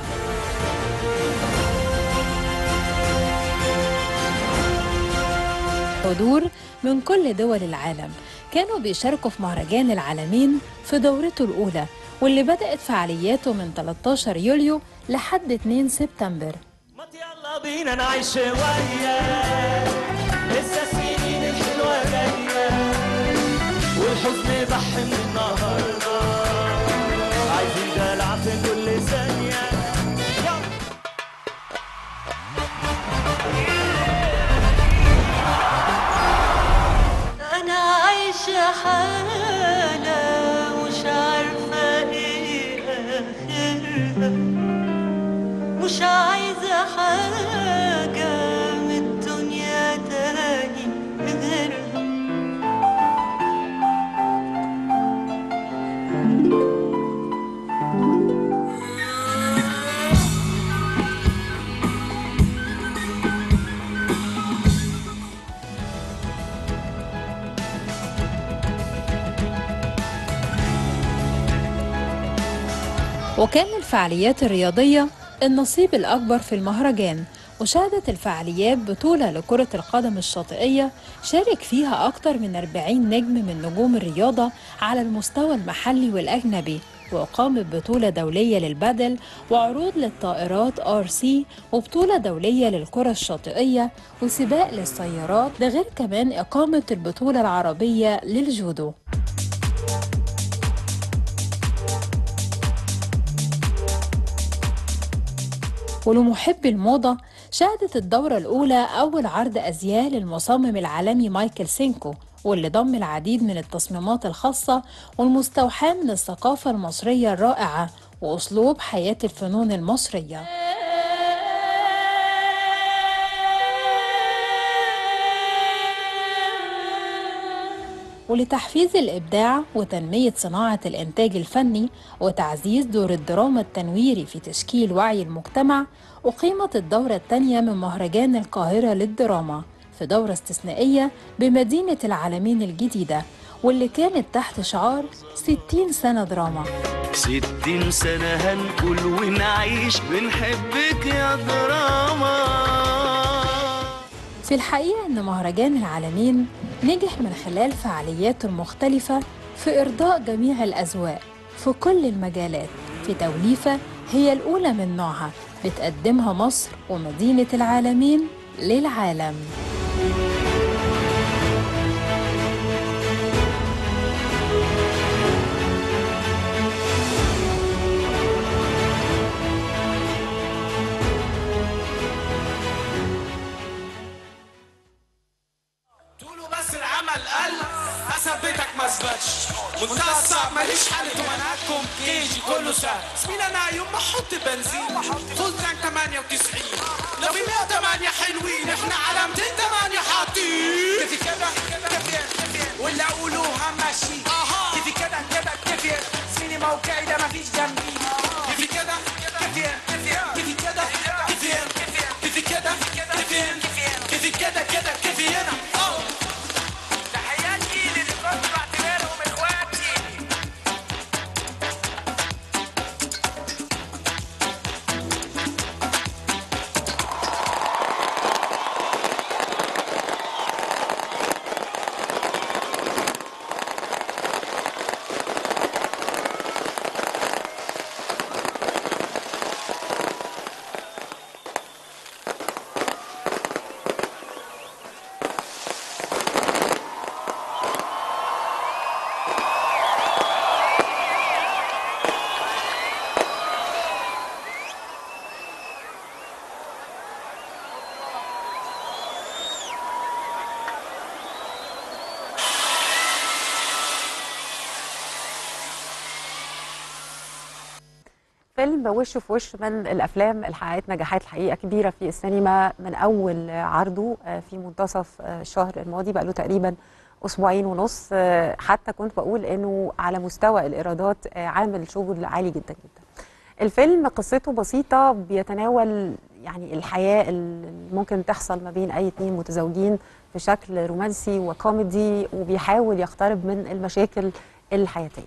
حضور من كل دول العالم كانوا بيشاركوا في مهرجان العالمين في دورته الأولى واللي بدأت فعالياته من 13 يوليو لحد 2 سبتمبر يلا بينا نعيش شوية لسه السنين الحلوة جاية والحزن ضحي من النهاردة عايزين دلع في كل ثانية يلا أنا عايشة حالة مش عارفة إيه آخرها مش عايزة حاجة من الدنيا تاني غيرها وكان للفعاليات الرياضية النصيب الأكبر في المهرجان وشهدت الفعاليات بطولة لكرة القدم الشاطئية شارك فيها أكثر من 40 نجم من نجوم الرياضة على المستوى المحلي والأجنبي وأقامت بطولة دولية للبدل وعروض للطائرات آر سي وبطولة دولية للكرة الشاطئية وسباق للسيارات ده غير كمان إقامة البطولة العربية للجودو ولمحبي الموضة شهدت الدورة الأولى أول عرض أزياء للمصمم العالمي مايكل سينكو واللي ضم العديد من التصميمات الخاصة والمستوحاة من الثقافة المصرية الرائعة وأسلوب حياة الفنون المصرية ولتحفيز الإبداع وتنمية صناعة الإنتاج الفني وتعزيز دور الدراما التنويري في تشكيل وعي المجتمع أقيمت الدورة الثانية من مهرجان القاهرة للدراما في دورة استثنائية بمدينة العالمين الجديدة واللي كانت تحت شعار 60 سنة دراما ستين سنة هنقول ونعيش بنحبك يا دراما في الحقيقة إن مهرجان العالمين نجح من خلال فعالياته المختلفة في إرضاء جميع الأذواق في كل المجالات في توليفة هي الأولى من نوعها بتقدمها مصر ومدينة العالمين للعالم طوله بس العمل قل اثبتك ما اثبتش منتهى الصعب ماليش حل تمنعكم كيجي كله سهل زميل انا يوم ما احط بنزين فول تانك 98 لو في 108 حلوين احنا على 208 حاطين كيفي كده كيفي ولا اقولوها ماشي كيفي كده كده كيفي زميلي موقعي ده مفيش جنبي كيفي كده كيفي كيفي كده كيفي كيفي كده كيفي كيفي كده كده كيفي هنا أوه. تحياتي للي كنت بعتبرهم اخواتي فيلم وش في وش من الافلام اللي حققت نجاحات الحقيقه كبيره في السينما من اول عرضه آه، في منتصف آه، الشهر الماضي بقى له تقريبا اسبوعين ونص آه، حتى كنت بقول انه على مستوى الايرادات آه، عامل شغل عالي جدا جدا الفيلم قصته بسيطه بيتناول يعني الحياه اللي ممكن تحصل ما بين اي اتنين متزوجين في شكل رومانسي وكوميدي وبيحاول يقترب من المشاكل الحياتيه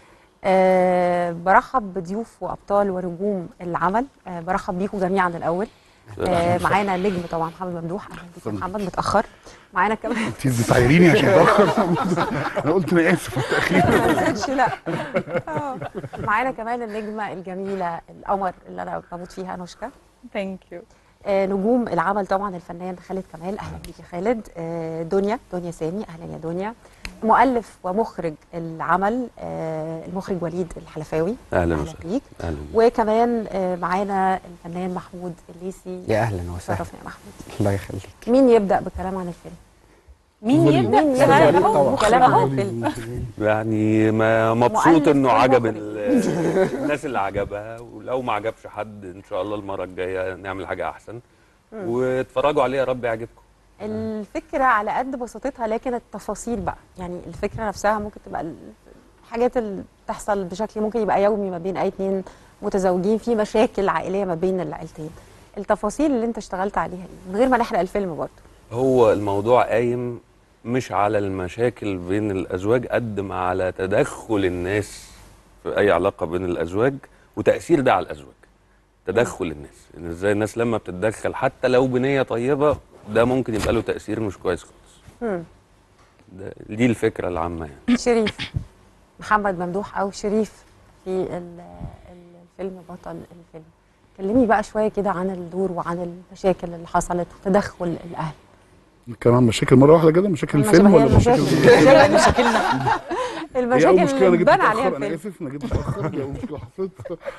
أه برحب بضيوف وابطال ونجوم العمل أه برحب بيكم جميعا الاول أه معانا نجم طبعا محمد ممدوح اهلا بيك يا محمد متاخر معانا كمان انت بتعايريني عشان اتاخر انا قلت انا اسف على التاخير ما نزلش لا آه. معانا كمان النجمه الجميله القمر اللي انا بموت فيها نوشكا ثانك يو آه، نجوم العمل طبعا الفنان خالد كمال اهلا بيك يا خالد آه، دنيا دنيا سامي اهلا يا دنيا مؤلف ومخرج العمل آه، المخرج وليد الحلفاوي اهلا اهلا وسهلا بيك اهلا وكمان آه، معانا الفنان محمود الليسي يا اهلا وسهلا شرفنا يا محمود الله يخليك مين يبدا بكلام عن الفيلم مين وليد. يبدا مين كلام يبدأ اهو كلام عن الفيلم يعني ما مبسوط مؤلف انه عجب ومخرج. ال- الناس اللي عجبها ولو ما عجبش حد ان شاء الله المره الجايه نعمل حاجه احسن مم. واتفرجوا عليه يا رب يعجبكم الفكره على قد بساطتها لكن التفاصيل بقى يعني الفكره نفسها ممكن تبقى الحاجات اللي بتحصل بشكل ممكن يبقى يومي ما بين اي اتنين متزوجين في مشاكل عائليه ما بين العيلتين التفاصيل اللي انت اشتغلت عليها ايه من غير ما نحرق الفيلم برضه هو الموضوع قايم مش على المشاكل بين الازواج قد ما على تدخل الناس في اي علاقه بين الازواج وتاثير ده على الازواج تدخل الناس ان ازاي الناس لما بتتدخل حتى لو بنيه طيبه ده ممكن يبقى له تاثير مش كويس خالص مم. ده دي الفكره العامه يعني شريف محمد ممدوح او شريف في ال- ال- الفيلم بطل الفيلم كلمني بقى شويه كده عن الدور وعن المشاكل اللي حصلت وتدخل الاهل كمان مشاكل مره واحده كده مشاكل المش- الفيلم هي ولا المشاكل. مشاكل مشاكلنا هي المشاكل المشاكل اللي جيت بان عليها متأخر، انا الفيلم اسف انا جيت متاخر دي اول مشكله حصلت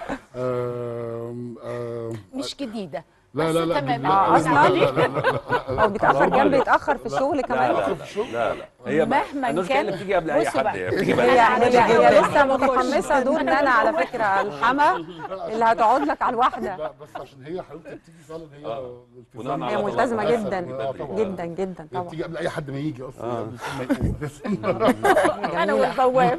آم، آم، مش جديده لا لا لا تمام. لا، آه، لا، أصلاً؟ لا، لا، لا، لا، لا، هو بيتاخر لا، جنب لا، يتاخر في الشغل كمان لا لا لا لا هي مهما النوش كان- اللي بتيجي قبل اي بصوا حد بقى. يعني بتيجي هي بدري هي هي جداً. لسه متحمسه دور ان انا على فكره الحما اللي هتقعد لك على الواحده لا بس عشان هي حبيبتي بتيجي فعلا هي بناء الالتزام على هي ملتزمه طلبات. جدا آه، طبعاً. جدا جدا هي طبعا بتيجي قبل اي حد ما يجي اصلا آه. قبل الفيلم ما يقوم. انا والبواب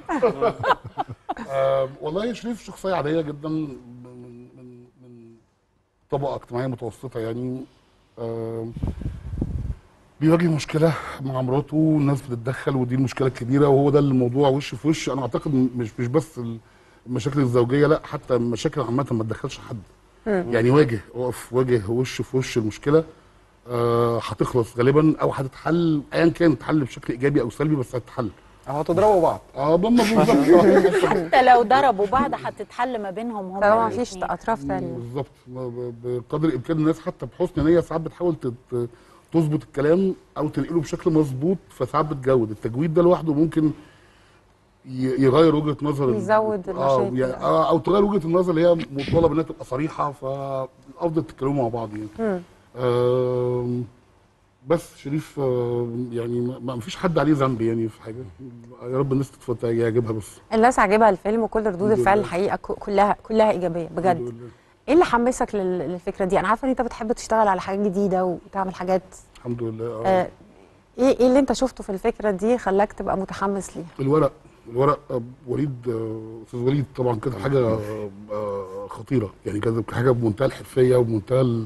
آم، والله شريف شخصية عادية جدا من من من طبقة اجتماعية متوسطة يعني آم، بيواجه مشكله مع مراته والناس بتتدخل ودي المشكله الكبيره وهو ده الموضوع وش في وش انا اعتقد مش مش بس المشاكل الزوجيه لا حتى المشاكل عامه ما تدخلش حد يعني واجه اقف واجه وش في وش المشكله آه، هتخلص غالبا او هتتحل ايا كان تتحل بشكل ايجابي او سلبي بس هتتحل او هتضربوا بعض اه بالظبط حتى لو ضربوا بعض هتتحل ما بينهم هم طبعا مفيش الاتنين. اطراف تانية بالظبط ما ب- بقدر الامكان الناس حتى بحسن نيه ساعات بتحاول تت- تظبط الكلام او تنقله بشكل مظبوط فساعات بتجود التجويد ده لوحده ممكن ي- يغير وجهه نظر ال- يزود اه المشاكل. يعني آه او تغير وجهه النظر اللي هي مطالبه انها تبقى صريحه فالافضل تتكلموا مع بعض يعني مم. آم، بس شريف آم، يعني ما ما فيش حد عليه ذنب يعني في حاجه يا رب الناس تتفت- يعجبها بس الناس عاجبها الفيلم وكل ردود الحمد الفعل لله. الحقيقه ك- كلها كلها ايجابيه الحمد بجد لله. ايه اللي حمسك لل- للفكره دي انا عارفه ان انت بتحب تشتغل على حاجات جديده وتعمل حاجات الحمد لله آه. آه ايه ايه اللي انت شفته في الفكره دي خلاك تبقى متحمس ليها الورق الورق آه، وليد آه، استاذ وليد طبعا كانت حاجه آه، آه، خطيره يعني كانت حاجه بمنتهى الحرفيه وبمنتهى ال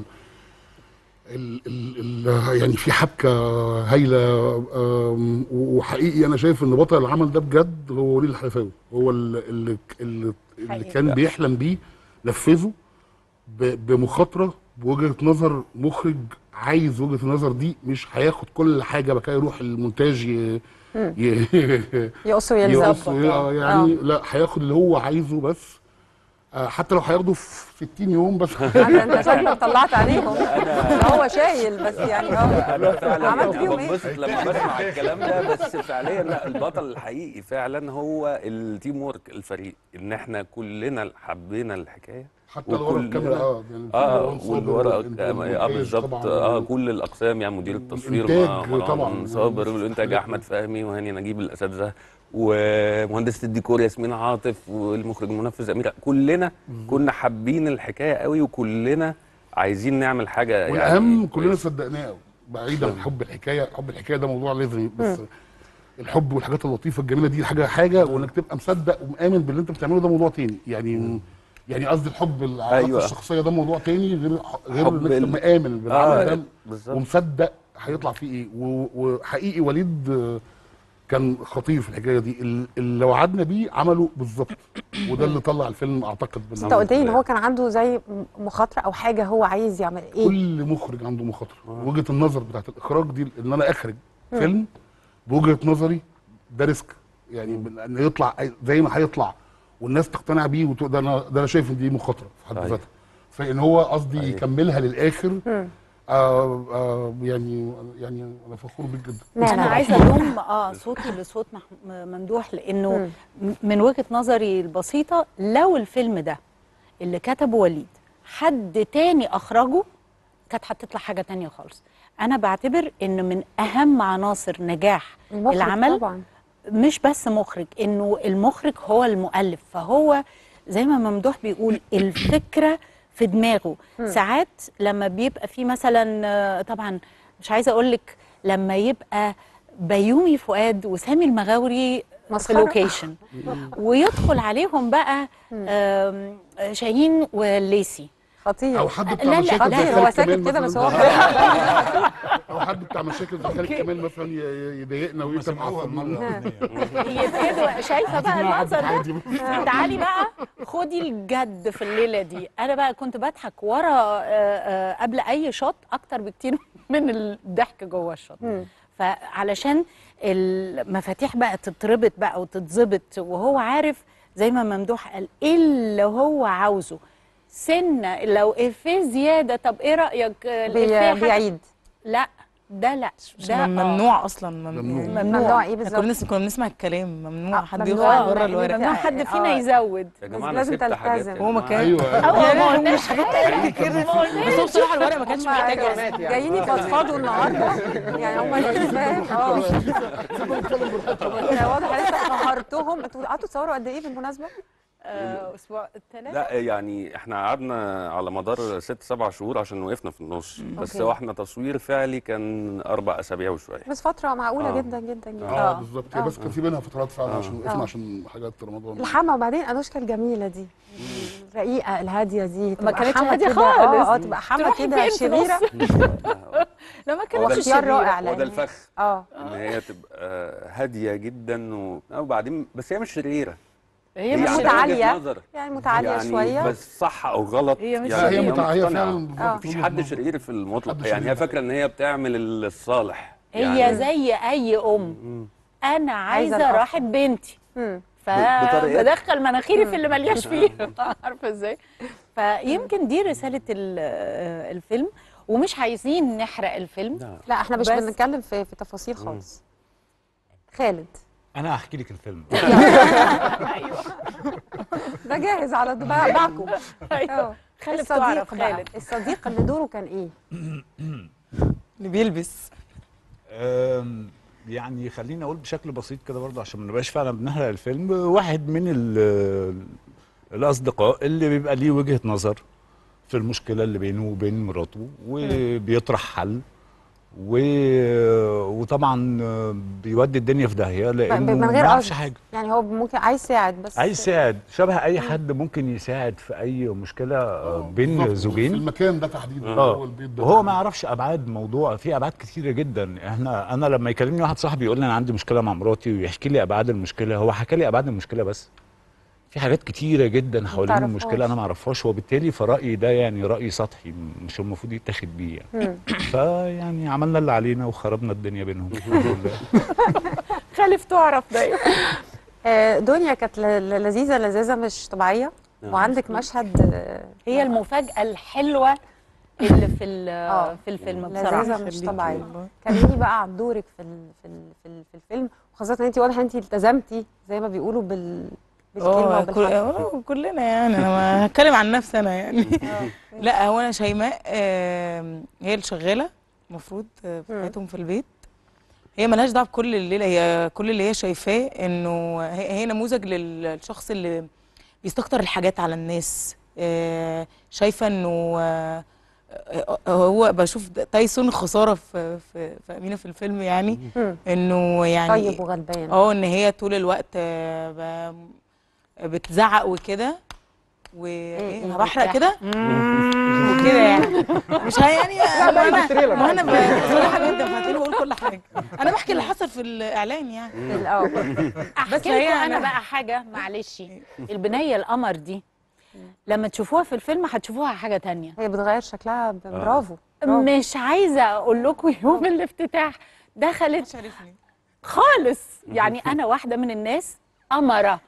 ال ال ال يعني في حبكه هايله آم، وحقيقي انا شايف ان بطل العمل ده بجد هو وليد الحلفاوي هو اللي, اللي, اللي, اللي حقيقي. كان بيحلم بيه نفذه ب- بمخاطره بوجهه نظر مخرج عايز وجهه النظر دي مش هياخد كل حاجه بقى يروح المونتاج ي... مم. ي... يقص ويلزق. يقص وي- آه، يعني آه. لا هياخد اللي هو عايزه بس آه، حتى لو هياخده في 60 يوم بس انت شكلك طلعت عليهم هو شايل بس يعني اه انا فعلا عملت يعني فيهم ايه؟ بنبسط لما بسمع الكلام ده بس فعليا لا البطل الحقيقي فعلا هو التيم ورك الفريق ان احنا كلنا حبينا الحكايه حتى الورق وكلنا- الكاميرا اه يعني اه مروان صابر والورق والإنتاج اه والمونتاج بالظبط طبعاً. اه كل الاقسام يعني مدير التصوير الإنتاج مع طبعاً. مروان صابر والانتاج احمد فهمي وهاني نجيب الاساتذه ومهندسه الديكور ياسمين عاطف والمخرج المنفذ اميره كلنا كنا حابين الحكايه قوي وكلنا عايزين نعمل حاجه والاهم يعني كلنا صدقناه قوي بعيد عن حب الحكايه حب الحكايه ده موضوع لازم بس مم. الحب والحاجات اللطيفه الجميله دي حاجه حاجه وانك تبقى مصدق ومآمن باللي انت بتعمله ده موضوع تاني يعني يعني قصدي الحب العلاقه أيوة. الشخصيه ده موضوع تاني غير غير حب انك ال- تبقى مآمن بالعمل آه، ده بالظبط. ومصدق هيطلع فيه ايه و- وحقيقي وليد آه، كان خطير في الحكايه دي ال- اللي وعدنا بيه عمله بالظبط وده اللي طلع الفيلم اعتقد بس انت قلت لي ان هو كان عنده زي مخاطره او حاجه هو عايز يعمل ايه كل مخرج عنده مخاطره وجهه النظر بتاعت الاخراج دي ان انا اخرج فيلم بوجهه نظري ده ريسك يعني ان يطلع أي- زي ما هيطلع والناس تقتنع بيه وت- ده انا ده انا شايف ان دي مخاطره في حد صحيح. ذاتها فان هو قصدي صحيح. يكملها للاخر مم. آه آه يعني يعني انا فخور بيك جدا انا عايزه اضم اه صوتي لصوت مح- ممدوح لانه م- من وجهه نظري البسيطه لو الفيلم ده اللي كتبه وليد حد تاني اخرجه كانت هتطلع حاجه تانية خالص انا بعتبر ان من اهم عناصر نجاح المخرج العمل طبعا مش بس مخرج انه المخرج هو المؤلف فهو زي ما ممدوح بيقول الفكره في دماغه مم. ساعات لما بيبقى في مثلا آه، طبعا مش عايزه اقول لك لما يبقى بيومي فؤاد وسامي المغاوري في مسخرة. لوكيشن ويدخل عليهم بقى آم، شاهين والليسي خطير او حد لا، بتاع لا، مشاكل زي خطير، خالد هو ساكت كمال كده مثلاً. بس هو او حد بتاع مشاكل زي خالد كمال مثلا ي- يضايقنا ويكتب يبتدوا شايفه بقى المنظر ده تعالي بقى خدي الجد في الليله دي انا بقى كنت بضحك ورا آه، آه، قبل اي شوت اكتر بكتير من الضحك جوه الشوت فعلشان المفاتيح بقى تتربط بقى وتتظبط وهو عارف زي ما ممدوح قال ايه اللي هو عاوزه سنه لو افيه زياده طب ايه رايك آه، الإفيه بي- حاجة- بيعيد لا ده لا مش ده ممنوع اصلا ممنوع ممنوع. ممنوع ايه احنا بالظبط كنا لسه كنا بنسمع الكلام ممنوع حد ممنوع يخرج بره إن- الورق ممنوع حد فينا آه. يزود يا جماعه انا لازم سبت حاجات تلتزم. يا هو ما جماعة. كان ايوه هو ما يا قلناش مش حاجات تانية كده بس هو بصراحه الورق ما كانش محتاج هم جايين يفضفضوا النهارده يعني هم الإنسان اه يعني واضح ان انت قهرتهم انتوا قعدتوا تصوروا قد ايه بالمناسبه؟ آه، اسبوع الثلاث لا يعني احنا قعدنا على مدار ست سبع شهور عشان وقفنا في النص بس أوكي. هو احنا تصوير فعلي كان اربع اسابيع وشويه بس فتره معقوله آه. جدا جدا جدا اه بالظبط آه. بس كان في منها فترات فعلا آه. عشان وقفنا آه. عشان حاجات رمضان الحما وبعدين انوشكا الجميله دي الرقيقه الهاديه دي ما تبقى كانتش حما هاديه كده- خالص اه اه تبقى حما تروحي كده فين في شريره نص؟ لا ما هو كانتش اختيار شريرة. رائع هو ده لأن- الفخ اه ان هي تبقى هاديه جدا و... وبعدين بس هي مش شريره هي مش عندها وجهة متعالية. نظر. يعني متعالية يعني شوية. بس صح او غلط هي مش يعني شريرة. هي متع- هي مقتنعة. فعلاً مفيش حد شرير في المطلق يعني هي فاكره ان هي بتعمل الصالح هي يعني زي اي ام انا عايزه الأفضل. راحه بنتي بطريقتها. فبدخل مناخيري في اللي ملياش فيه عارفه ازاي فيمكن دي رساله ال- آه، الفيلم ومش عايزين نحرق الفيلم لا احنا مش بس- بنتكلم في في تفاصيل خالص خالد انا هحكي لك الفيلم ده جاهز على دماغ معكم أيوة. خالد الصديق تعرف بقى خالد. الصديق اللي دوره كان ايه؟ اللي بيلبس أم، يعني خليني اقول بشكل بسيط كده برضه عشان ما نبقاش فعلا بنحرق الفيلم واحد من ال- الاصدقاء اللي بيبقى ليه وجهة نظر في المشكله اللي بينه وبين مراته وبيطرح حل و... وطبعا بيودي الدنيا في داهيه لانه من ما غير يعرفش قصد حاجه يعني هو ممكن عايز يساعد بس عايز يساعد شبه اي حد ممكن يساعد في اي مشكله آه، بين بالظبط. زوجين في المكان ده تحديدا اه هو البيت ده وهو ما يعرفش ابعاد موضوع في ابعاد كتيره جدا احنا انا لما يكلمني واحد صاحبي يقول لي انا عندي مشكله مع مراتي ويحكي لي ابعاد المشكله هو حكى لي ابعاد المشكله بس في حاجات كتيره جدا حوالين تعرفهاش. المشكله انا ما اعرفهاش وبالتالي فرايي ده يعني راي سطحي مش المفروض يتاخد بيه يعني فيعني عملنا اللي علينا وخربنا الدنيا بينهم الحمد لله خالف تعرف دايما آه، دنيا كانت ل- ل- لذيذه لذيذه مش طبيعيه نعم. وعندك مشهد آه، هي المفاجاه الحلوه اللي في ال- في الفيلم بصراحه لذيذه مش طبيعيه كلميني بقى عن دورك في ال في ال في, ال في الفيلم وخاصه ان انت واضحه انت التزمتي زي ما بيقولوا بال بالكلمه اه كل... وبالحرف آه، كلنا يعني انا ما هتكلم عن نفسي انا يعني لا هو انا شيماء آم، هي اللي شغاله المفروض آه، في حياتهم في البيت هي ملهاش دعوه بكل الليله هي كل اللي هي شايفاه انه هي, هي نموذج للشخص اللي بيستكتر الحاجات على الناس آه، شايفه انه آه، آه، هو بشوف ده- تايسون خساره في في, في امينه في الفيلم يعني انه يعني طيب وغلبان. اه ان هي طول الوقت آه، ب- بتزعق وكده وايه انا بحرق كده وكده يعني مش ه- يعني لا، لا، ما في التريلر. انا ما انا ب- بصراحه جدا فهتلاقيني بقول كل حاجه انا بحكي اللي حصل في الاعلان يعني بس هي هي انا أنا- بقى حاجه معلش البنيه القمر دي لما تشوفوها في الفيلم هتشوفوها حاجه تانية هي بتغير شكلها ب- آه. برافو مش عايزه اقول لكم يوم الافتتاح دخلت خالص يعني انا واحده من الناس قمره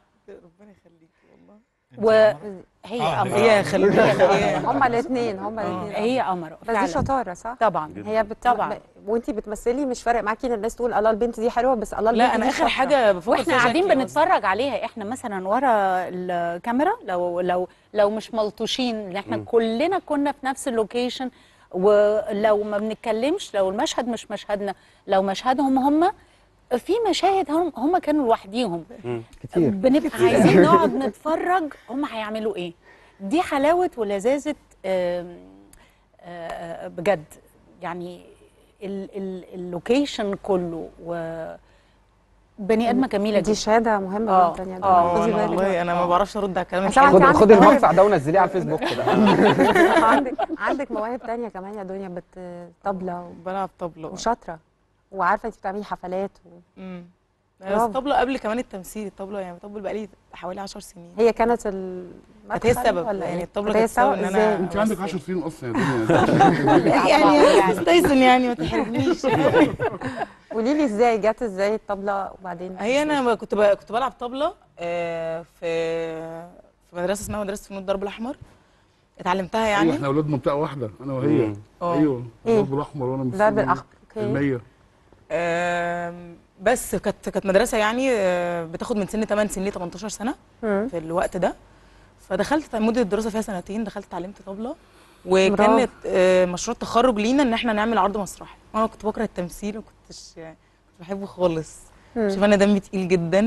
وهي آه، قمره هي خلي بالك هي- هما الاثنين هما الاثنين هي قمره بس دي فعلاً. شطاره صح؟ طبعا هي بت... طبعا وانتي بتمثلي مش فارق معاكي ان الناس تقول الله البنت دي حلوه بس الله لا البنت انا دي اخر شاطرة. حاجه بفكر واحنا فيها قاعدين شكلي بنتفرج عليها احنا مثلا ورا الكاميرا لو لو لو مش ملطوشين ان احنا كلنا كنا في نفس اللوكيشن ولو ما بنتكلمش لو المشهد مش مشهدنا لو مشهدهم هم في مشاهد هم هم كانوا لوحديهم كتير بنبقى عايزين نقعد نتفرج هم هيعملوا ايه دي حلاوه ولذاذه آم، آه، بجد يعني ال- ال- اللوكيشن كله و بني ادمه جميله دي جدا شهاده مهمه آه، جدا يعني آه، خدي أنا بالك. والله انا ما بعرفش ارد على الكلام عشان الحلو أنت خد عندك خد مواهب. المقطع ده ونزليه على الفيسبوك كده عندك عندك مواهب تانية كمان يا دنيا بت طبلة و... بلعب طبلة وشاطرة وعارفة انت بتعملي حفلات و... امم بس برافو. الطبلة قبل كمان التمثيل الطبلة يعني بطبل بقالي حوالي 10 سنين هي كانت ال كانت هي السبب ولا يعني إيه؟ الطبلة كانت هي كانت السبب السبب ان إزاي؟ انا انت عندك 10 سنين اصلا يا دنيا يعني تايسون يعني ما تحرجنيش قولي لي ازاي جت ازاي الطبلة وبعدين هي انا ما كنت ب... كنت بلعب طبلة آه، في في مدرسة اسمها مدرسة فنون الدرب الاحمر اتعلمتها ايوه يعني احنا اولاد منطقه واحده انا وهي مم. اه. ايوه إيه؟ الضرب الاحمر وانا من الضرب السن الأحمر. أوكي. المية آم، بس كانت كانت مدرسه يعني آه، بتاخد من سن 8 سنين ل 18 سنه مم. في الوقت ده فدخلت مده الدراسه فيها سنتين دخلت اتعلمت طبله وكانت آه، مشروع التخرج لينا ان احنا نعمل عرض مسرحي انا كنت بكره التمثيل ما كنتش كنت بحبه خالص مم. شوف انا دمي تقيل جدا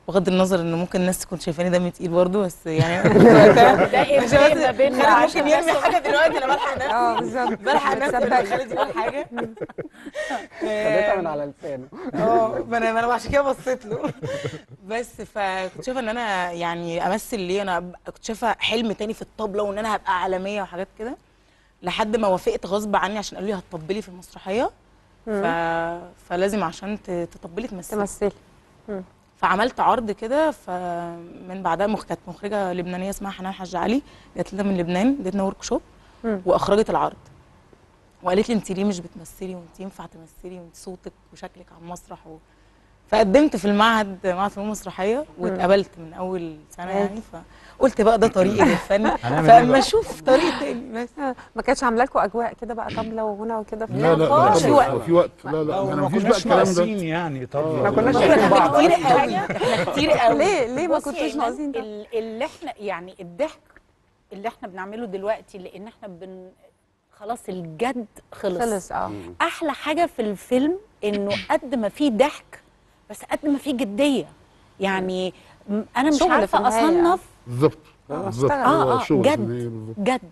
بغض النظر ان ممكن الناس تكون شايفاني دمي تقيل برضه بس يعني أنا كنت وقتها- ده إيه عشان بين بس ما بيننا خالد عشان ممكن يرمي بس- حاجه دلوقتي انا بلحق نفسي اه بالظبط بلحق نفسي بتصدقي. لما خالد يقول حاجه خدتها من على لسانه اه ما انا ما انا عشان كده بصيت له بس فكنت شايفه ان انا يعني امثل ليه انا ب- كنت شايفه حلم تاني في الطبله وان انا هبقى عالميه وحاجات كده لحد ما وافقت غصب عني عشان قالوا لي هتطبلي في المسرحيه ف... فلازم عشان ت- تطبلي تمثلي تمثلي فعملت عرض كده فمن بعدها مخ... كانت مخرجه لبنانيه اسمها حنان حاج علي جات لنا من لبنان ادتنا ورك شوب واخرجت العرض وقالت لي انت ليه مش بتمثلي وانت ينفع تمثلي وانت صوتك وشكلك على المسرح و... فقدمت في المعهد معهد فنون مسرحيه واتقبلت من اول سنه يعني فقلت بقى ده طريقي للفن هنعمل إيه فاما بقى؟ اشوف طريق تاني بس ما كانتش عامله لكم اجواء كده بقى طبله وغنى وكده في لا لا لا خالص. طبعاً، في وقت لا لا ما احنا مفيش بقى كناش الكلام ده ناقصين يعني طب ما كناش بصي، شايفين احنا بعض كتير كتير قوي احنا كتير قوي ليه ليه ما بصي يا كنتوش إيمان، ناقصين ده ال- اللي احنا يعني الضحك اللي احنا بنعمله دلوقتي لان احنا بن خلاص الجد خلص خلص اه احلى حاجه في الفيلم انه قد ما فيه ضحك بس قد ما فيه جديه يعني م- انا مش شغل في عارفه النهاية. اصنف بالظبط بالظبط اه هو اه شغل في جد النهاية بالظبط. جد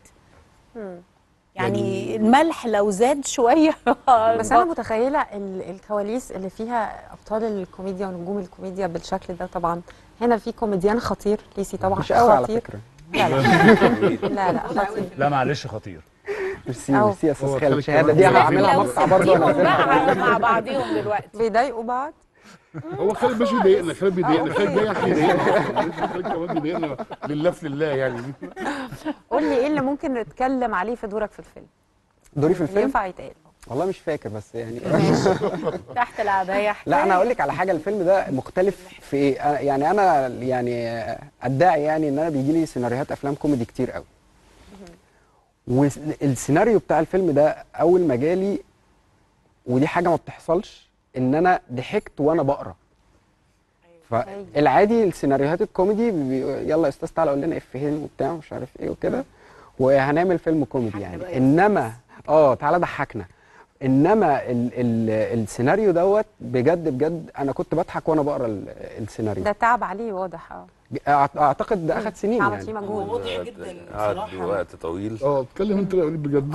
يعني الملح لو زاد شويه بس انا متخيله ال- الكواليس اللي فيها ابطال الكوميديا ونجوم الكوميديا بالشكل ده طبعا هنا في كوميديان خطير ليسي طبعا مش قوي على خطير. فكره لا لا لا لا خطير لا معلش خطير ميرسي أو. ميرسي يا هو استاذ خالد خالد الشهاده كمان دي بيعمل هعملها لو مقطع برضه سبتيهم وانا بقى مع بعضيهم دلوقتي بيضايقوا بعض هو خالد مش بيضايقنا خالد بيضايقنا خالد جاي عشان يضايقنا خالد كمان بيضايقنا لله في لله يعني قول لي ايه اللي ممكن نتكلم عليه في دورك في الفيلم دوري في اللي الفيلم ينفع يتقال والله مش فاكر بس يعني تحت العبايه لا انا هقول لك على حاجه الفيلم ده مختلف في ايه أنا- يعني انا يعني ادعي يعني ان انا بيجي لي سيناريوهات افلام كوميدي كتير قوي والسيناريو بتاع الفيلم ده اول ما جالي ودي حاجه ما بتحصلش ان انا ضحكت وانا بقرا فالعادي السيناريوهات الكوميدي بي- يلا يا استاذ تعالى قول لنا افيهين وبتاع مش عارف ايه وكده وهنعمل فيلم كوميدي يعني انما اه تعالى ضحكنا انما ال ال السيناريو دوت بجد بجد انا كنت بضحك وانا بقرا ال- السيناريو ده تعب عليه واضح اه أعت- اعتقد ده اخد سنين عمل يعني فيه مجهود واضح جدا قعد بصراحه وقت طويل اه اتكلم انت يا وليد بجد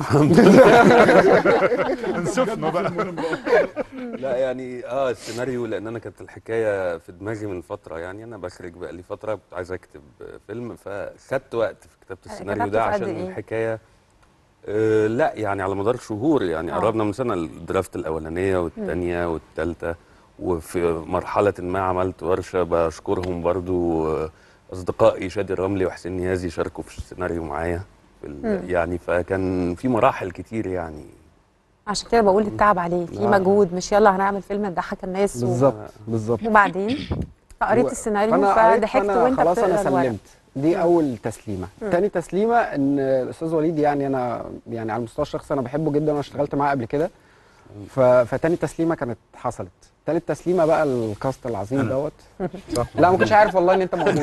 انسفنا بقى لا يعني اه السيناريو لان انا كانت الحكايه في دماغي من فتره يعني انا بخرج بقى لي فتره كنت عايز اكتب فيلم فخدت وقت في كتابه السيناريو ده كتبته في قد عشان إيه؟ الحكايه آه لا يعني على مدار شهور يعني آه. قربنا من سنه الدرافت الاولانيه والثانيه والثالثه وفي مرحله ما عملت ورشه بشكرهم برضو آه، اصدقائي شادي الرملي وحسين نيازي شاركوا في السيناريو معايا في ال- مم. يعني فكان في مراحل كتير يعني عشان كده بقول التعب عليه في آه. مجهود مش يلا هنعمل فيلم نضحك الناس و- بالظبط بالظبط وبعدين فقريت و- السيناريو فأنا قريت فضحكت فأنا وانت خلاص انا بتقرا الورق سلمت دي اول تسليمه مم. تاني تسليمه ان الاستاذ وليد يعني انا يعني على المستوى الشخصي انا بحبه جدا وانا اشتغلت معاه قبل كده ف... فتاني تسليمه كانت حصلت تالت تسليمه بقى الكاست العظيم دوت لا ما كنتش عارف والله ان انت موجود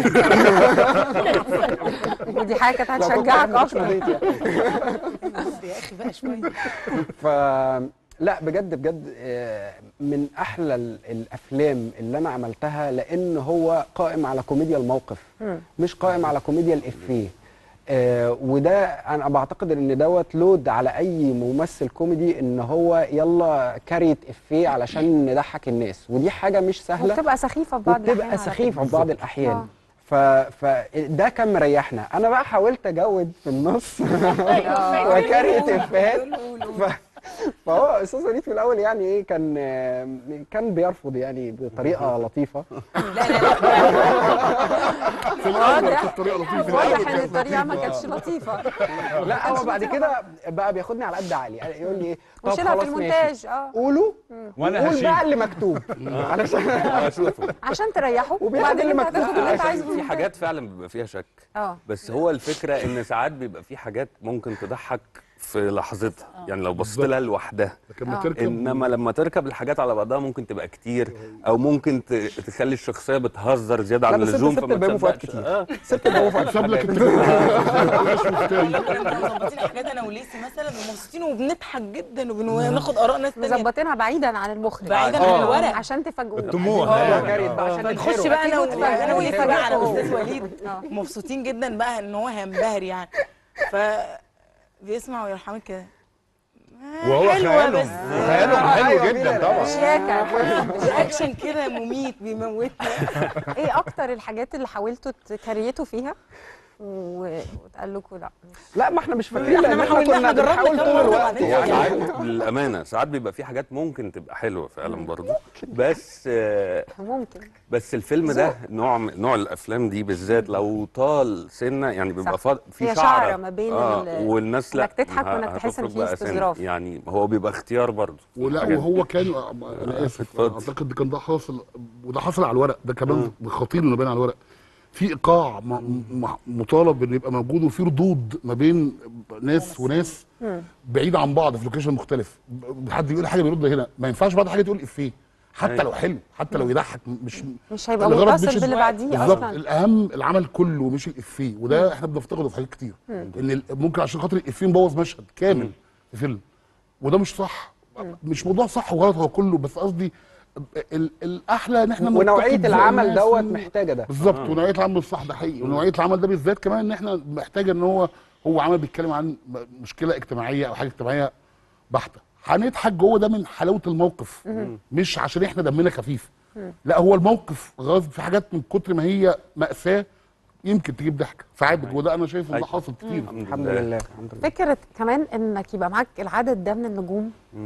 ودي حاجه كانت لو كنت هتشجعك عارف ما كنتش اكتر رضيت يعني. يا اخي بقى شويه ف لا بجد بجد آه، من احلى ال- الافلام اللي انا عملتها لان هو قائم على كوميديا الموقف مم. مش قائم على كوميديا الافيه آه وده انا بعتقد ان دوت لود على اي ممثل كوميدي ان هو يلا كاريت افيه علشان نضحك الناس ودي حاجه مش سهله وبتبقى سخيفه في بعض وبتبقى الأحيان على سخيفه فكرة. في بعض الاحيان آه. ف... فده كان مريحنا انا بقى حاولت اجود في النص وكاريت افيهات ف... فهو استاذ وليد في الاول يعني ايه كان كان بيرفض يعني بطريقه لطيفه في الاول كانت الطريقه لطيفه في الأول واضح ان كانت الطريقه ما لطيفة. كانتش لطيفه لا هو بعد كده بقى بياخدني على قد عقلي يقول لي ايه طب وشيلها في خلاص ماشي المونتاج اه قولوا وانا قول هشيل بقى اللي مكتوب علشان اشوفه عشان تريحه وبياخد وبعدين اللي انت مكتوب. هتاخد اللي انت عايزه في حاجات فعلا بيبقى فيها شك اه بس هو الفكره ان ساعات بيبقى في حاجات ممكن تضحك في لحظتها يعني لو بصيت لها لوحدها لكن لما تركب- انما لما تركب الحاجات على بعضها ممكن تبقى كتير او ممكن ت- تخلي الشخصيه بتهزر زياده عن لا، بس انت اللزوم سبت فما البيومي فؤاد تصدقش. كتير. آه. سبت البيومي فؤاد ساب لك مظبطين حاجات انا وليسي مثلا ومبسوطين وبنضحك جدا وبناخد اراء ناس تانية مظبطينها بعيدا عن المخرج بعيداً آه. عن الورق. عشان تفاجئوه الطموح عشان بنخش بقى انا تفاجئوه. انا وليسي بقى على استاذ وليد آه. مبسوطين جدا بقى ان هو هينبهر يعني ف بيسمع ويرحمك كده وهو حلوة خيالهم بس. خيالهم حلو جدا طبعا شياكة رياكشن كده مميت بيموتنا ايه اكتر الحاجات اللي حاولتوا تكريتوا فيها و- واتقال لكم لا لا ما احنا مش فاكرين احنا لان ما احنا حاولنا، كنا احنا جربنا بنحاول كام طول مرة الوقت وبعدين يعني ساعات للامانه ساعات بيبقى في حاجات ممكن تبقى حلوه فعلا برضه بس آه، ممكن بس الفيلم ده نوع من- نوع الافلام دي بالذات لو طال سنه يعني بيبقى صح. فاض في هي شعره شعرة ما بين آه ال- والناس لا إنك تضحك ه- وإنك تحس إن هتخرج في بقى سنة. استظراف. يعني هو بيبقى اختيار برضه ولا حاجات. وهو كان انا اسف اتفضل. اعتقد كان ده حاصل وده حاصل على الورق ده كمان خطير انه باين على الورق في ايقاع م- م- مطالب انه يبقى موجود وفي ردود ما بين ناس وناس بعيد عن بعض في لوكيشن مختلف ب- حد يقول حاجه بيرد هنا ما ينفعش بعد حاجه تقول افيه حتى أيوة. لو حلو حتى لو يضحك مش مش هيبقى الغرض متصل مش باللي بعديه بالظبط اصلا الاهم العمل كله مش الافيه وده احنا بنفتقده في حاجات كتير مم. ان ال- ممكن عشان خاطر الافيه نبوظ مشهد كامل في فيلم وده مش صح مش موضوع صح وغلط هو كله بس قصدي ال- الاحلى ان احنا ونوعيه نلتقط العمل الناس دوت و- محتاجه ده بالظبط آه. ونوعيه العمل الصح ده حقيقي ونوعيه العمل ده بالذات كمان ان احنا محتاجه ان هو هو عمل بيتكلم عن مشكله اجتماعيه او حاجه اجتماعيه بحته هنضحك جوه ده من حلاوه الموقف مم. مش عشان احنا دمنا خفيف لا هو الموقف غصب في حاجات من كتر ما هي مأساة يمكن تجيب ضحك ساعات وده انا شايف ان ده حاصل كتير الحمد لله الحمد لله فكره كمان انك يبقى معاك العدد ده من النجوم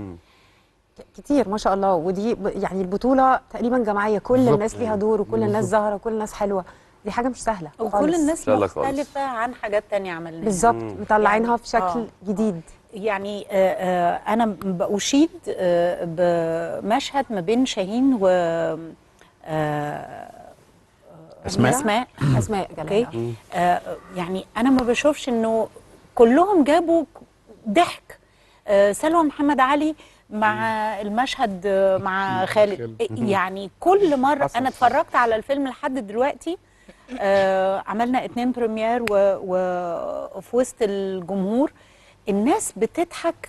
ك- كتير ما شاء الله ودي ب- يعني البطوله تقريبا جماعيه كل بالظبط. الناس ليها دور وكل الناس ظاهره وكل الناس حلوه دي حاجه مش سهله وكل خالص. الناس مختلفة عن حاجات تانية عملناها بالظبط مطلعينها في شكل آه. جديد يعني آه، آه، أنا بأشيد آه، بمشهد ما بين شاهين و آه، أسماء؟ أسماء أسماء جلال. أوكي مم. آه، يعني أنا ما بشوفش إنه كلهم جابوا ضحك آه، سلوى محمد علي مع المشهد آه، مع خالد مم. يعني كل مرة حصل. أنا اتفرجت على الفيلم لحد دلوقتي آه، عملنا اتنين بريمير و- وفي وسط الجمهور الناس بتضحك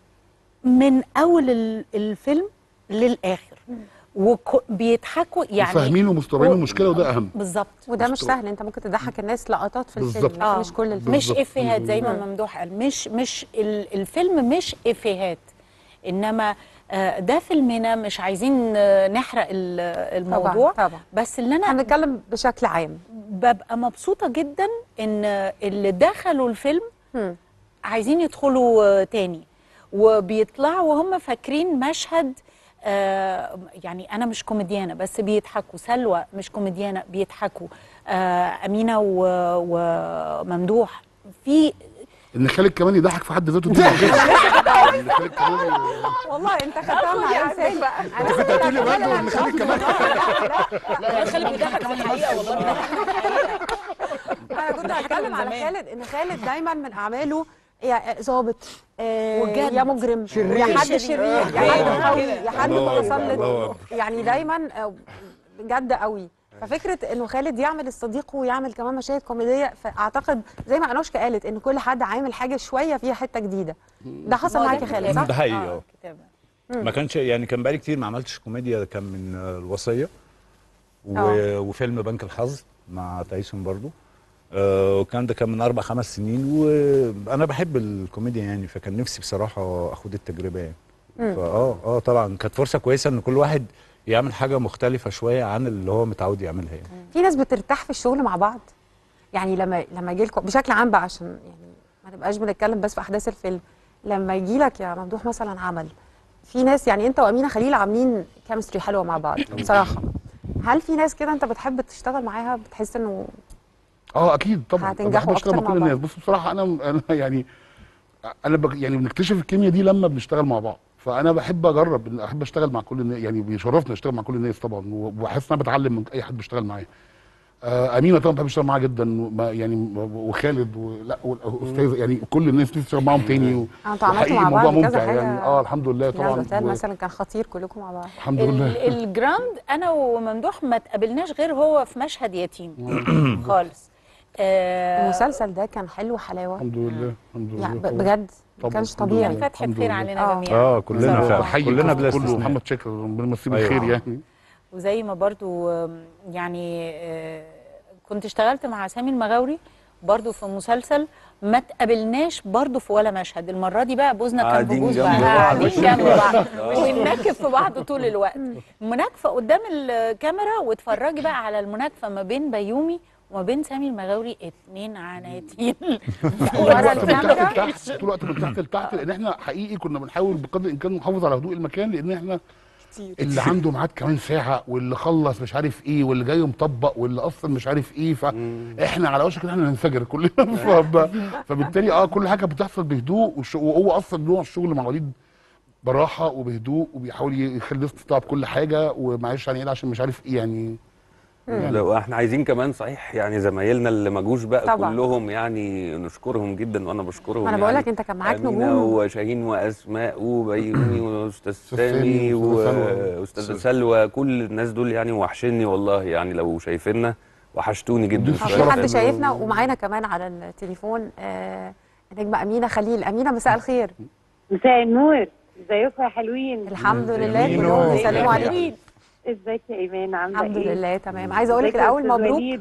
من اول ال- الفيلم للاخر وبيضحكوا يعني وفاهمين ومستوعبين و- المشكله وده اهم بالظبط وده مش سهل انت ممكن تضحك الناس لقطات في الفيلم بالظبط. لكن مش كل الفيلم مش افيهات زي ما مم. ممدوح قال مش مش ال- الفيلم مش افيهات انما آه، ده فيلمنا مش عايزين آه، نحرق ال- الموضوع طبعا طبعا بس اللي انا هنتكلم بشكل عام ببقى مبسوطه جدا ان اللي دخلوا الفيلم عايزين يدخلوا آه، تاني وبيطلعوا وهم فاكرين مشهد آه يعني انا مش كوميديانه بس بيضحكوا سلوى مش كوميديانه بيضحكوا آه امينه و- وممدوح في ان خالد كمان يضحك في حد ذاته دي معجزة. إن خالد كمان والله انت خدتها من على لساني بقى انت كنت هتقولي برضه ان خالد كمان لا خالد بيضحك في الحقيقه والله بيضحك انا كنت بيضحكنا هتكلم من على زمان. خالد ان خالد دايما من اعماله يا ظابط آه، وجد. يا مجرم شرير. يا حد شرير. شرير آه. يا حد كده. قوي يا حد الله أكبر، متسلط الله أكبر. يعني دايما آه، جد قوي ففكره انه خالد يعمل الصديق ويعمل كمان مشاهد كوميديه فاعتقد زي ما انوشكا قالت ان كل حد عامل حاجه شويه فيها حته جديده ده حصل هو ده معاك يا خالد صح؟ ده حقيقي اه كتابة. ما كانش يعني كان بقالي كتير ما عملتش كوميديا كان من آه، الوصيه و... آه. وفيلم بنك الحظ مع تايسون برضو آه، وكان ده كان من اربع خمس سنين وانا بحب الكوميديا يعني فكان نفسي بصراحه اخد التجربه يعني مم. فاه اه طبعا كانت فرصه كويسه ان كل واحد يعمل حاجه مختلفه شويه عن اللي هو متعود يعملها يعني في ناس بترتاح في الشغل مع بعض يعني لما لما يجي لكم بشكل عام بقى عشان يعني ما نبقاش بنتكلم بس في احداث الفيلم لما يجي لك يا ممدوح مثلا عمل في ناس يعني انت وامينه خليل عاملين كيمستري حلوه مع بعض بصراحه هل في ناس كده انت بتحب تشتغل معاها بتحس انه اه اكيد طبعا هتنجحوا بحب اشتغل أكتر مع مع كل بعض. الناس بص بصراحه انا انا يعني انا بك يعني بنكتشف الكيمياء دي لما بنشتغل مع بعض فانا بحب اجرب احب اشتغل مع كل الناس يعني بيشرفني اشتغل مع كل الناس طبعا وبحس ان انا بتعلم من اي حد بشتغل معاه آه امينه طبعا بحب اشتغل معاها جدا ما يعني وخالد ولا والاستاذ يعني كل الناس نفسي اشتغل معاهم تاني و- آه، انتوا عملتوا وحقيقي مع بعض الموضوع كذا ممتع حاجة يعني اه الحمد لله طبعا طبعا الاوتيل و- مثلا كان خطير كلكم مع بعض الحمد ال- لله الجراند انا وممدوح ما تقابلناش غير هو في مشهد يتيم خالص آه، المسلسل ده كان حلو حلاوه الحمد لله الحمد لله يعني ب- طبعاً. بجد ما طبعاً، كانش الحمد طبيعي لله. فتحة الحمد خير لله. علينا آه. جميعا اه كلنا بصراحة. فعلا بحيي كلنا كله بلا كله استثناء محمد شاكر ربنا يمسيه أيوة. بالخير يعني وزي ما برضو آم، يعني آه، كنت اشتغلت مع سامي المغاوري برضو في مسلسل ما تقابلناش برضو في ولا مشهد المرة دي بقى بوزنا كان قاعدين ببوز جنب بقى بعض. قاعدين جنب بعض آه. وننكف في بعض طول الوقت مناكفة قدام الكاميرا واتفرجي بقى على المناكفة ما بين بيومي وما بين سامي المغاوري اتنين عناتين طول ورا الوقت من تحت الكاميرا لتحت طول الوقت من تحت لتحت لان احنا حقيقي كنا بنحاول بقدر الامكان نحافظ على هدوء المكان لان احنا اللي عنده ميعاد كمان ساعه واللي خلص مش عارف ايه واللي جاي مطبق واللي اصلا مش عارف ايه فاحنا على وشك ان احنا ننفجر كلنا فب... فبالتالي اه كل حاجه بتحصل بهدوء والش... وهو اصلا نوع الشغل مع وليد براحه وبهدوء وبيحاول يخلي الناس تستوعب كل حاجه ومعلش يعني ايه عشان مش عارف ايه يعني لو احنا عايزين كمان صحيح يعني زمايلنا اللي ما جوش بقى طبعاً. كلهم يعني نشكرهم جدا وانا بشكرهم ما أنا يعني بقول لك أنت كان معاك أمينة نجوم. وشاهين واسماء وبيومي واستاذ سامي سامي وأستاذة سلوى. واستاذه سلوى كل الناس دول يعني وحشني والله يعني لو شايفيننا وحشتوني جدا في في شرف حد إنه- شايفنا ومعانا كمان على التليفون آه نجمة أمينة خليل أمينة مساء الخير مساء النور ازيكم يا حلوين الحمد لله أمينة. كلهم بيسلموا ازيك يا عليك ازيك يا ايمان عامله الحمد ايه لله تمام عايزة أقول لك ازيك يا الأول أستاذ مبروك وليد؟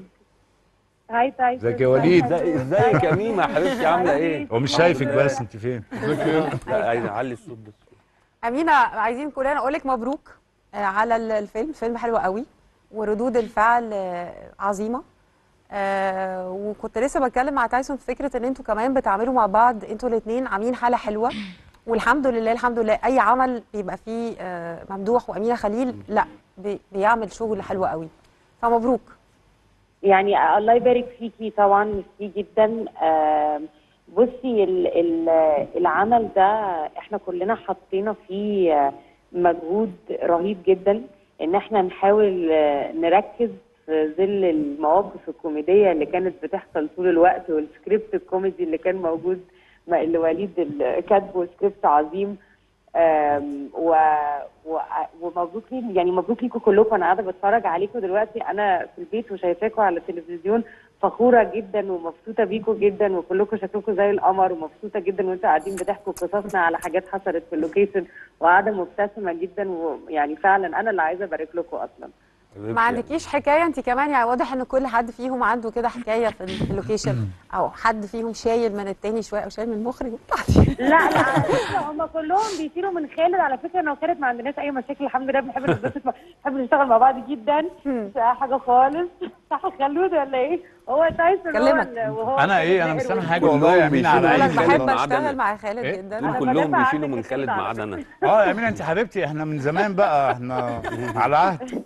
هاي طيب ازيك يا وليد ازاي ازيك يا ميمه يا حبيبتي عامله ايه هو مش شايفك بس انت فين لا عايز اعلي الصوت بس أمينة عايزين كلنا نقول لك مبروك آه، على ال- الفيلم فيلم حلو قوي وردود الفعل آه، عظيمة آه وكنت لسه بتكلم مع تايسون في فكرة ان انتوا كمان بتعملوا مع بعض انتوا الاثنين عاملين حالة حلوة والحمد لله الحمد لله اي عمل بيبقى فيه آه ممدوح وامينه خليل لا بي بيعمل شغل حلو قوي فمبروك يعني الله يبارك فيكي طبعا ميرسي جدا آم، بصي ال- ال- العمل ده احنا كلنا حطينا فيه آه، مجهود رهيب جدا ان احنا نحاول آه، نركز في ظل المواقف الكوميديه اللي كانت بتحصل طول الوقت والسكريبت الكوميدي اللي كان موجود ما- اللي وليد ال- كاتبه سكريبت عظيم آم، و... و... ومبروك لي يعني مبروك ليكم كلكم انا قاعده بتفرج عليكم دلوقتي انا في البيت وشايفاكم على التلفزيون فخوره جدا ومبسوطه بيكم جدا وكلكم شكلكم زي القمر ومبسوطه جدا وانتوا قاعدين بتحكوا قصصنا على حاجات حصلت في اللوكيشن وقاعده مبتسمه جدا ويعني فعلا انا اللي عايزه ابارك لكم اصلا ما عندكيش حكايه انت كمان يعني واضح ان كل حد فيهم عنده كده حكايه في ال- اللوكيشن او حد فيهم شايل من التاني شويه او شايل من المخرج لا لا على فكره هم كلهم بيشيلوا من خالد على فكره انا وخالد ما عندناش اي مشاكل الحمد لله بنحب نتبسط مع- بنحب نشتغل مع بعض جدا مش أي حاجه خالص صح خلود ولا ايه؟ هو تايسون هو كلمك. ال- وهو انا ايه انا خالد مش سامع زاهر حاجه والله يا امين على بقول لك عيني بحب ما عدا اشتغل أنا. مع خالد إيه؟ جدا دول أنا كلهم بدافع بيشيلوا عنك من يا خالد خالد ما على عدا انا اه يا امين انت حبيبتي احنا من زمان بقى احنا على عهد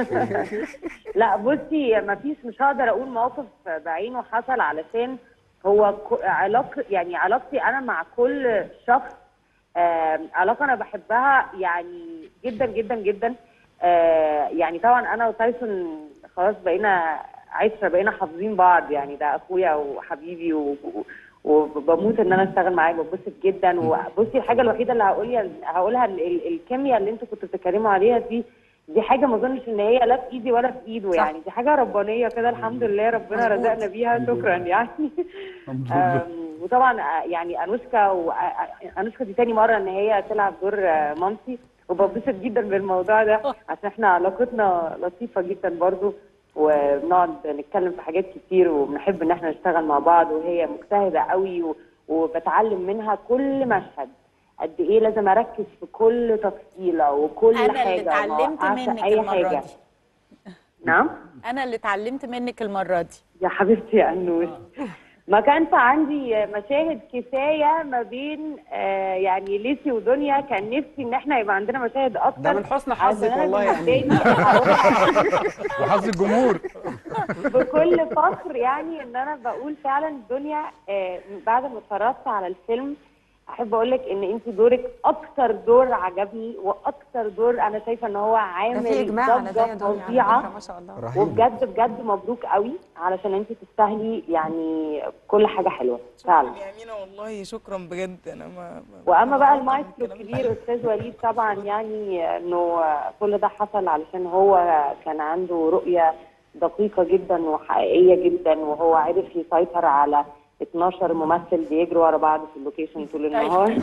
لا بصي ما فيش مش هقدر اقول موقف بعينه حصل علشان هو ك- علاقه يعني علاقتي انا مع كل شخص آم، علاقه انا بحبها يعني جدا جدا جدا آه، يعني طبعا انا وتايسون خلاص بقينا عشره بقينا حافظين بعض يعني ده اخويا وحبيبي و... و- وبموت ان انا اشتغل معاه ببسط جدا وبصي الحاجه الوحيده اللي هقولها هقولها ال- ال- الكيمياء اللي انتوا كنتوا بتتكلموا عليها دي دي حاجه ما اظنش ان هي لا في ايدي ولا في ايده صح. يعني دي حاجه ربانيه كده الحمد لله ربنا مظبوط. رزقنا بيها شكرا يعني الحمد لله آم، وطبعا آه، يعني انوشكا و... آه، آه، انوشكا دي تاني مره ان هي تلعب دور آه، مامتي وببسط جدا بالموضوع ده عشان احنا علاقتنا لطيفه جدا برضو وبنقعد نتكلم في حاجات كتير وبنحب ان احنا نشتغل مع بعض وهي مجتهده قوي و... وبتعلم منها كل مشهد قد ايه لازم اركز في كل تفصيله وكل انا حاجه اللي ما اتعلمت أوقعش منك اي المره حاجه دي نعم انا اللي اتعلمت منك المره دي يا حبيبتي يا انوش ما كانش عندي مشاهد كفايه ما بين آه يعني ليسي ودنيا كان نفسي ان احنا يبقى عندنا مشاهد اكتر ده من حسن عشان حظك أنا والله يا بالنسبة أمين. لي هقولها وحظ الجمهور بكل فخر يعني ان انا بقول فعلا دنيا آه بعد ما اتفرجت على الفيلم احب اقول لك ان انت دورك اكتر دور عجبني واكتر دور انا شايفه ان هو ده عامل في اجماع على ده يا ضجه دنيا على فظيعه فكره ما شاء الله رهيب وبجد بجد مبروك قوي علشان انت تستاهلي يعني كل حاجه حلوه فعلا يا امينه والله شكرا بجد انا ما ما- واما بقى ما المايسترو الكبير استاذ وليد طبعا يعني انه كل ده حصل علشان هو كان عنده رؤيه دقيقه جدا وحقيقيه جدا وهو عرف يسيطر على 12 ممثل بيجروا ورا بعض في اللوكيشن طول النهار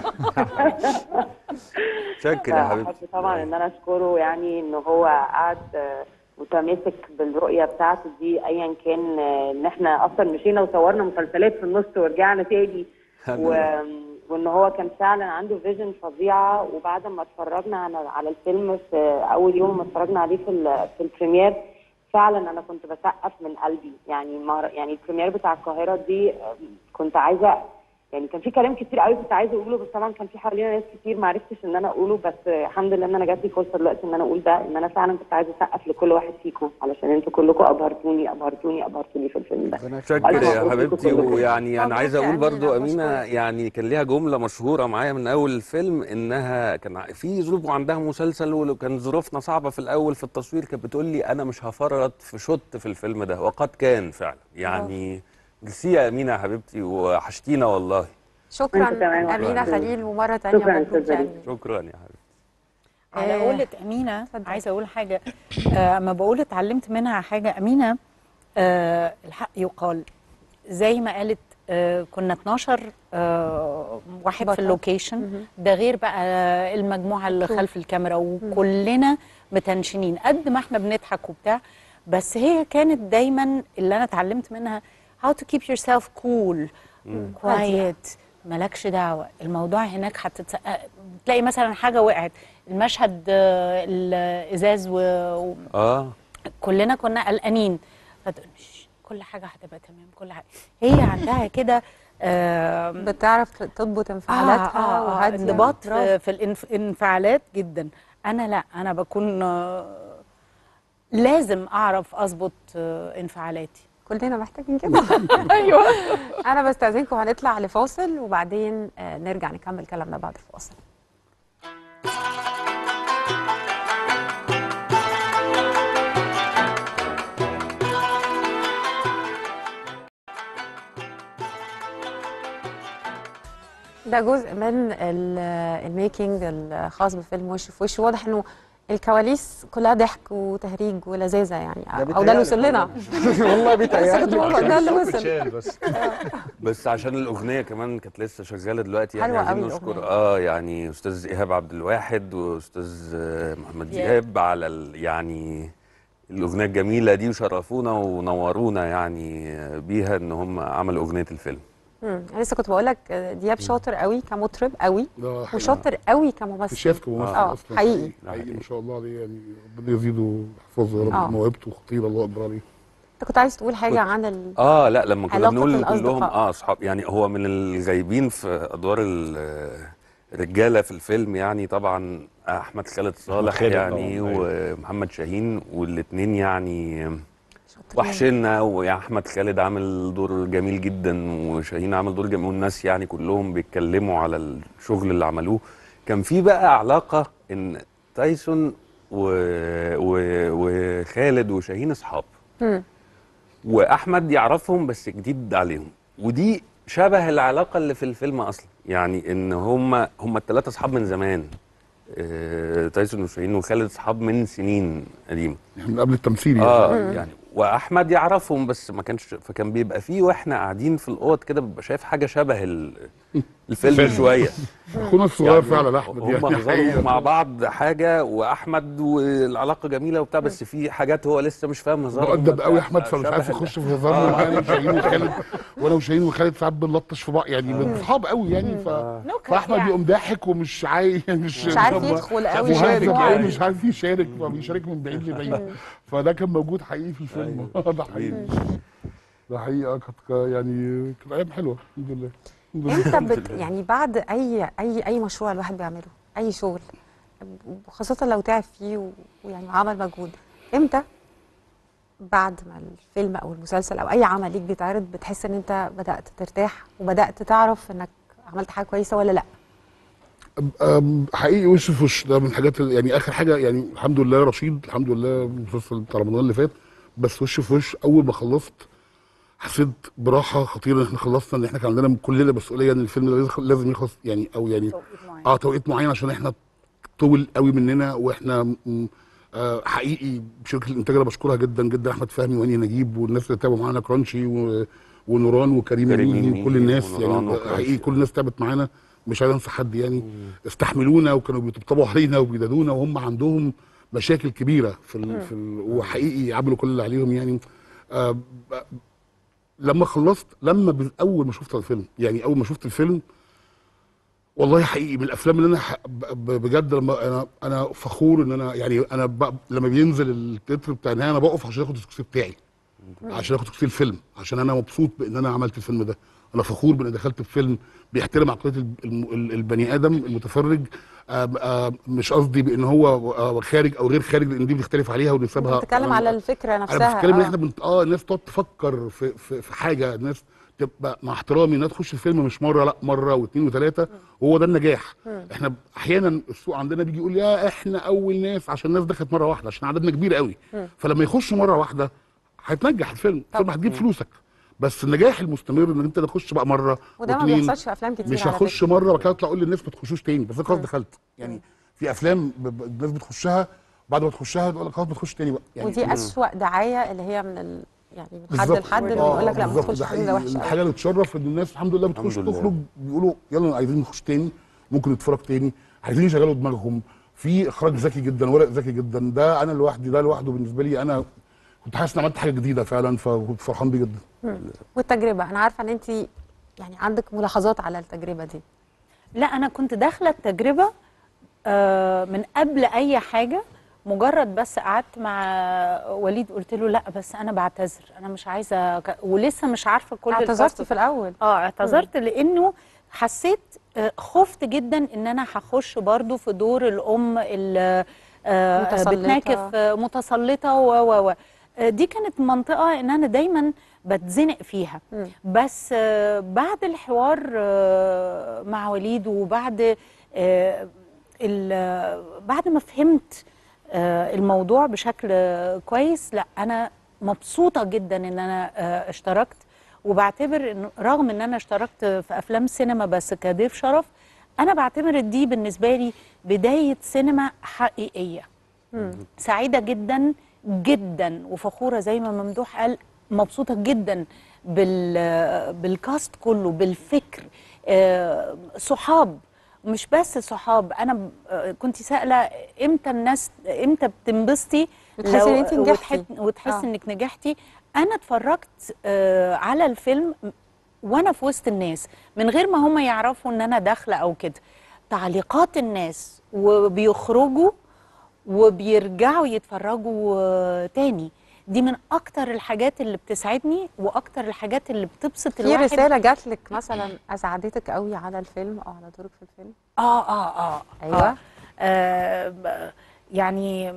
شكرا يا حبيبتي فأحب طبعا ان انا اشكره يعني ان هو قعد آه، متمسك بالرؤيه بتاعته دي ايا كان آه، ان احنا اصلا مشينا وصورنا مسلسلات في النص ورجعنا تاني و... وان هو كان فعلا عنده فيجن فظيعه وبعد ما اتفرجنا على على الفيلم في اول يوم ما اتفرجنا عليه في ال- في البريمير فعلا انا كنت بسقف من قلبي يعني مهر... يعني البريمير بتاع القاهره دي آه، كنت عايزه يعني كان في كلام كتير قوي كنت عايزه اقوله بس طبعا كان في حوالينا ناس كتير ما عرفتش ان انا اقوله بس الحمد لله ان انا جات لي فرصه دلوقتي ان انا اقول ده ان انا فعلا كنت عايزه اسقف لكل واحد فيكم علشان انتوا كلكم ابهرتوني ابهرتوني ابهرتوني في الفيلم ده شكرا ألف يا مبروك حبيبتي لكم. ويعني انا مبروك عايز يا اقول أمينة، برضو امينه يعني كان ليها جمله مشهوره معايا من اول الفيلم انها كان ع- في ظروف وعندها مسلسل وكان ظروفنا صعبه في الاول في التصوير كانت بتقول لي انا مش هفرط في شوت في الفيلم ده وقد كان فعلا يعني ميرسي يا امينه يا حبيبتي وحشتينا والله شكرا وأنت كمان والله. امينه خليل ومره ثانيه شكراً مبروك أستاذ يا وليد. أمينة. شكرا يا حبيبتي على آه، قولة أمينة عايزة أقول حاجة آه، أما بقول اتعلمت منها حاجة أمينة آه، الحق يقال زي ما قالت آه، كنا 12 آه، واحد في بطل. اللوكيشن ده غير بقى المجموعة اللي كرو. خلف الكاميرا وكلنا متنشنين قد ما احنا بنضحك وبتاع بس هي كانت دايما اللي أنا اتعلمت منها how to keep yourself cool quiet مالكش دعوه الموضوع هناك هتتس... تلاقي مثلا حاجه وقعت المشهد آه، الازاز و- اه وكلنا كنا قلقانين فتقول "شش، كل حاجه هتبقى تمام كل حاجه هي عندها كده آه بتعرف تضبط انفعالاتها وهاديه انضباط برافو. في, في الانف- الانفعالات جدا انا لا انا بكون آه، لازم اعرف اظبط آه، انفعالاتي كلنا محتاجين كده ايوه انا بستاذنكم هنطلع لفاصل وبعدين آه، نرجع نكمل كلامنا بعد الفاصل ده جزء من ال- الميكنج الخاص بفيلم وش في وش واضح انه الكواليس كلها ضحك وتهريج ولذاذه يعني او ده اللي وصل لنا والله بس كنت بقول ده اللي وصل بس بس عشان الاغنيه كمان كانت لسه شغاله دلوقتي يعني حلوة عايزين قوي نشكر الأغنية. اه يعني استاذ ايهاب عبد الواحد واستاذ آه، محمد دياب. دياب على ال- يعني الاغنيه الجميله دي وشرفونا ونورونا يعني آه، بيها ان هم عملوا اغنيه الفيلم مم. انا لسه كنت بقول لك آه، دياب شاطر قوي كمطرب قوي ده حقيقي. وشاطر قوي كممثل شاف كممثل اه اصلا حقيقي حقيقي ما شاء الله عليه يعني ربنا يزيده ويحفظه يا آه. رب موهبته خطيره الله اكبر عليه انت كنت عايز تقول حاجه عن ال... اه لا لما كنا علاقة بنقول الأصدقاء. كلهم اه اصحاب يعني هو من الغايبين في ادوار ال- الرجاله في الفيلم يعني طبعا احمد خالد صالح خالد يعني طبعاً، ومحمد شاهين والاثنين يعني وحشنا ويا احمد خالد عامل دور جميل جدا وشاهين عامل دور جميل والناس يعني كلهم بيتكلموا على الشغل اللي عملوه كان في بقى علاقه ان تايسون و... و... وخالد وشاهين اصحاب مم. واحمد يعرفهم بس جديد عليهم ودي شبه العلاقه اللي في الفيلم اصلا يعني ان هم هم الثلاثه اصحاب من زمان آه، تايسون وشاهين وخالد اصحاب من سنين قديمه من قبل التمثيل يعني. اه مم. يعني واحمد يعرفهم بس ما كانش فكان بيبقى فيه واحنا قاعدين في الاوض كده ببقى شايف حاجه شبه ال- الفيلم الفيلم. شويه اخونا الصغير فعلا احمد هم يعني هزاروا حقيقة. مع بعض حاجه واحمد والعلاقه جميله وبتاع بس في حاجات هو لسه مش فاهم هزار مؤدب قوي احمد فمش شبه عارف ال- يخش في هزار آه. معانا وشاهين وخالد وانا وشاهين وخالد ساعات بنلطش في بعض يعني مم. اصحاب قوي يعني ف... نكت فاحمد يعني. بيقوم ضاحك ومش عايز مش مش عارف هو- يدخل قوي مهاجم يشارك. قوي مش عارف يشارك فبيشارك من بعيد لبعيد فده كان موجود حقيقي في الفيلم ده حقيقي ده حقيقي كانت يعني كانت ايام حلوه الحمد لله الحمد لله. انت بت يعني بعد اي اي اي مشروع الواحد بيعمله اي شغل وخاصه لو تعب فيه و- ويعني عمل مجهود امتى بعد ما الفيلم او المسلسل او اي عمل ليك بيتعرض بتحس ان انت بدات ترتاح وبدات تعرف انك عملت حاجه كويسه ولا لا أم، حقيقي وش في وش ده من الحاجات اللي- يعني اخر حاجه يعني الحمد لله رشيد الحمد لله المسلسل بتاع رمضان اللي فات بس وش في وش اول ما خلصت حسيت براحه خطيره ان احنا خلصنا ان احنا كان عندنا كلنا مسؤوليه ان الفيلم ده لازم- لازم يخلص يعني او يعني اه توقيت معين عشان احنا طول قوي مننا واحنا م- آه حقيقي شركه الانتاج انا بشكرها جدا جدا احمد فهمي واني نجيب والناس اللي تابعوا معانا كرانشي و- ونوران وكريم كريم الميهي الميهي وكل الناس ونوران يعني وكرانشي. حقيقي كل الناس تعبت معانا مش عايز انسى حد يعني استحملونا وكانوا بيطبطبوا علينا وبيدادونا وهم عندهم مشاكل كبيره في ال في ال وحقيقي عملوا كل اللي عليهم يعني آه ب- لما خلصت لما ب- اول ما شفت الفيلم يعني اول ما شفت الفيلم والله حقيقي من الافلام اللي انا ح- ب- ب- بجد لما انا انا فخور ان انا يعني انا ب- لما بينزل التتر بتاع النهايه انا بقف عشان اخد التكسير بتاعي عشان اخد تكسير الفيلم عشان انا مبسوط بان انا عملت الفيلم ده انا فخور بان دخلت في فيلم بيحترم عقليه الب- الم- ال- البني ادم المتفرج آم، آم، مش قصدي بان هو آه، خارج او غير خارج لان دي بنختلف عليها ونسيبها بتتكلم على الفكره نفسها انا بتكلم ان آه. احنا بنت... اه الناس تقعد تفكر في في, في حاجه الناس تبقى مع احترامي انها تخش الفيلم مش مره لا مره واثنين وثلاثه وهو ده النجاح مم. احنا احيانا السوق عندنا بيجي يقول يا احنا اول ناس عشان الناس دخلت مره واحده عشان عددنا كبير قوي مم. فلما يخش مره واحده هتنجح الفيلم الفيلم هتجيب فلوسك بس النجاح المستمر ان انت تخش بقى مره وده ما واتنين. بيحصلش في أفلام كتير مش على هخش فكرة. مره وبعد كده اطلع اقول للناس ما تخشوش تاني بس انا خلاص مم. دخلت يعني في افلام ب- ب- الناس بتخشها بعد ما تخشها تقول لك خلاص ما تخش تاني بقى يعني ودي اسوأ دعايه اللي هي من ال... يعني من حد بالظبط. لحد اللي آه، بيقول لك لا ما بالظبط. تدخلش ده الفيلم ده حقيقي. وحش قوي الحاجه اللي تشرف ان الناس الحمد لله بتخش الحمد لله. تخرج بيقولوا يلا عايزين نخش تاني ممكن نتفرج تاني عايزين يشغلوا دماغهم في اخراج ذكي جدا ورق ذكي جدا ده انا لوحدي ده لوحده بالنسبه لي انا كنت حاسس ان عملت حاجه جديده فعلا فكنت فرحان بيه جدا مم. والتجربه انا عارفه ان انت يعني عندك ملاحظات على التجربه دي لا انا كنت داخله التجربه آه، من قبل اي حاجه مجرد بس قعدت مع وليد قلت له لا بس انا بعتذر انا مش عايزه ك- ولسه مش عارفه كل اعتذرتي القصة. في الاول اه اعتذرت لانه حسيت آه، خفت جدا ان انا هخش برضو في دور الام اللي آه، متسلطة. بتناكف آه، متسلطه و و و آه، دي كانت منطقه ان انا دايما بتزنق فيها مم. بس آه، بعد الحوار آه، مع وليد وبعد آه، ال- بعد ما فهمت آه، الموضوع بشكل آه، كويس لا انا مبسوطه جدا ان انا آه، اشتركت وبعتبر إن رغم ان انا اشتركت في افلام سينما بس كضيف شرف انا بعتبر دي بالنسبه لي بدايه سينما حقيقيه سعيده جدا جدا وفخوره زي ما ممدوح قال مبسوطه جدا بال بالكاست كله بالفكر آه، صحاب مش بس صحاب انا ب- آه، كنت سائله امتى الناس امتى بتنبسطي بتحسي لو- إن أنتِ نجحتي. وتح- وتحسي آه. انك نجحتي انا اتفرجت آه، على الفيلم وانا في وسط الناس من غير ما هم يعرفوا ان انا داخله او كده تعليقات الناس وبيخرجوا وبيرجعوا يتفرجوا آه، تاني دي من اكتر الحاجات اللي بتسعدني واكتر الحاجات اللي بتبسط في الواحد رساله جات لك مثلا اسعدتك قوي على الفيلم او على دورك في الفيلم اه اه اه أيوة. آه. آه ب- يعني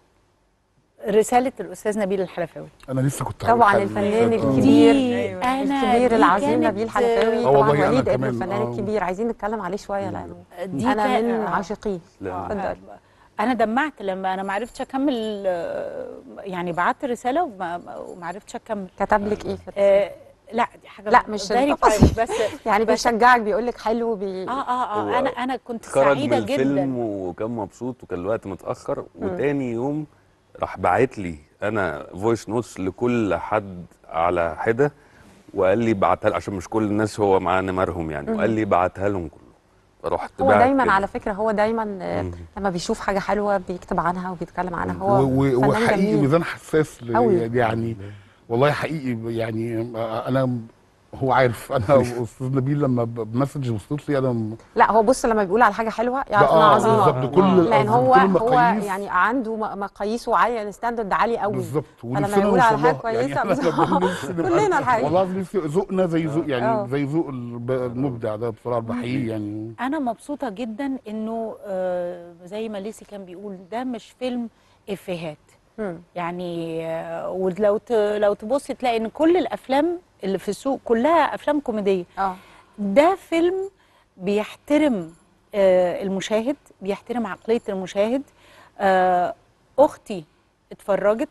رساله الاستاذ نبيل الحلفاوي انا لسه كنت هقول طبعا حاجة. الفنان آه. الكبير أيوة. أنا الكبير دي العظيم كانت- نبيل حلفاوي آه طبعا والله أنا وليد ابن كمان، الفنان آه. الكبير عايزين نتكلم عليه شويه لانه دي انا كان- من آه. عاشقيه لا. اتفضلي انا دمعت لما انا ما عرفتش اكمل آه، يعني بعت رساله وما وما عرفتش اكمل كتب لك ايه في آه لا دي حاجه لا مش very التفاصيل. private، بس يعني بس- بيشجعك بيقول لك حلو بي... اه اه هو اه انا انا كنت خرج سعيده من الفيلم جدا وكان مبسوط وكان الوقت متاخر وتاني يوم راح باعت لي انا فويس نوتس لكل حد على حده وقال لي بعتها عشان مش كل الناس هو معاه نمرهم يعني مم. وقال لي بعتها لهم كله فرحت هو باعت دايما كده. على فكره هو دايما آه، لما بيشوف حاجه حلوه بيكتب عنها وبيتكلم عنها و- هو و- فنان وحقيقي جميل. ميزان حساس ل- أوي. يعني والله حقيقي يعني انا هو عارف انا استاذ نبيل لما ب- بمسج وصلت لي انا م- لا هو بص لما بيقول على حاجه حلوه يعرف انها آه، عظيمه بالظبط. كل لان الأز- هو كل هو المقاييس. يعني عنده م- مقاييسه عاليه ستاندرد عالي قوي بالظبط فلما ونفسنا يقول على حاجه نوصل لها. كويسه يعني إحنا بالظبط. نفسي نبقى- كلنا الحقيقه والله العظيم نفسي ذوقنا زي ذوق آه. يعني زي ذوق الب- المبدع ده بصراحه بحقيقي يعني انا مبسوطه جدا انه آه، زي ما ليسي كان بيقول ده مش فيلم افيهات مم. يعني آه، ولو ت- لو تبصي تلاقي ان كل الافلام اللي في السوق كلها افلام كوميديه اه ده فيلم بيحترم آه، المشاهد بيحترم عقليه المشاهد آه، اختي اتفرجت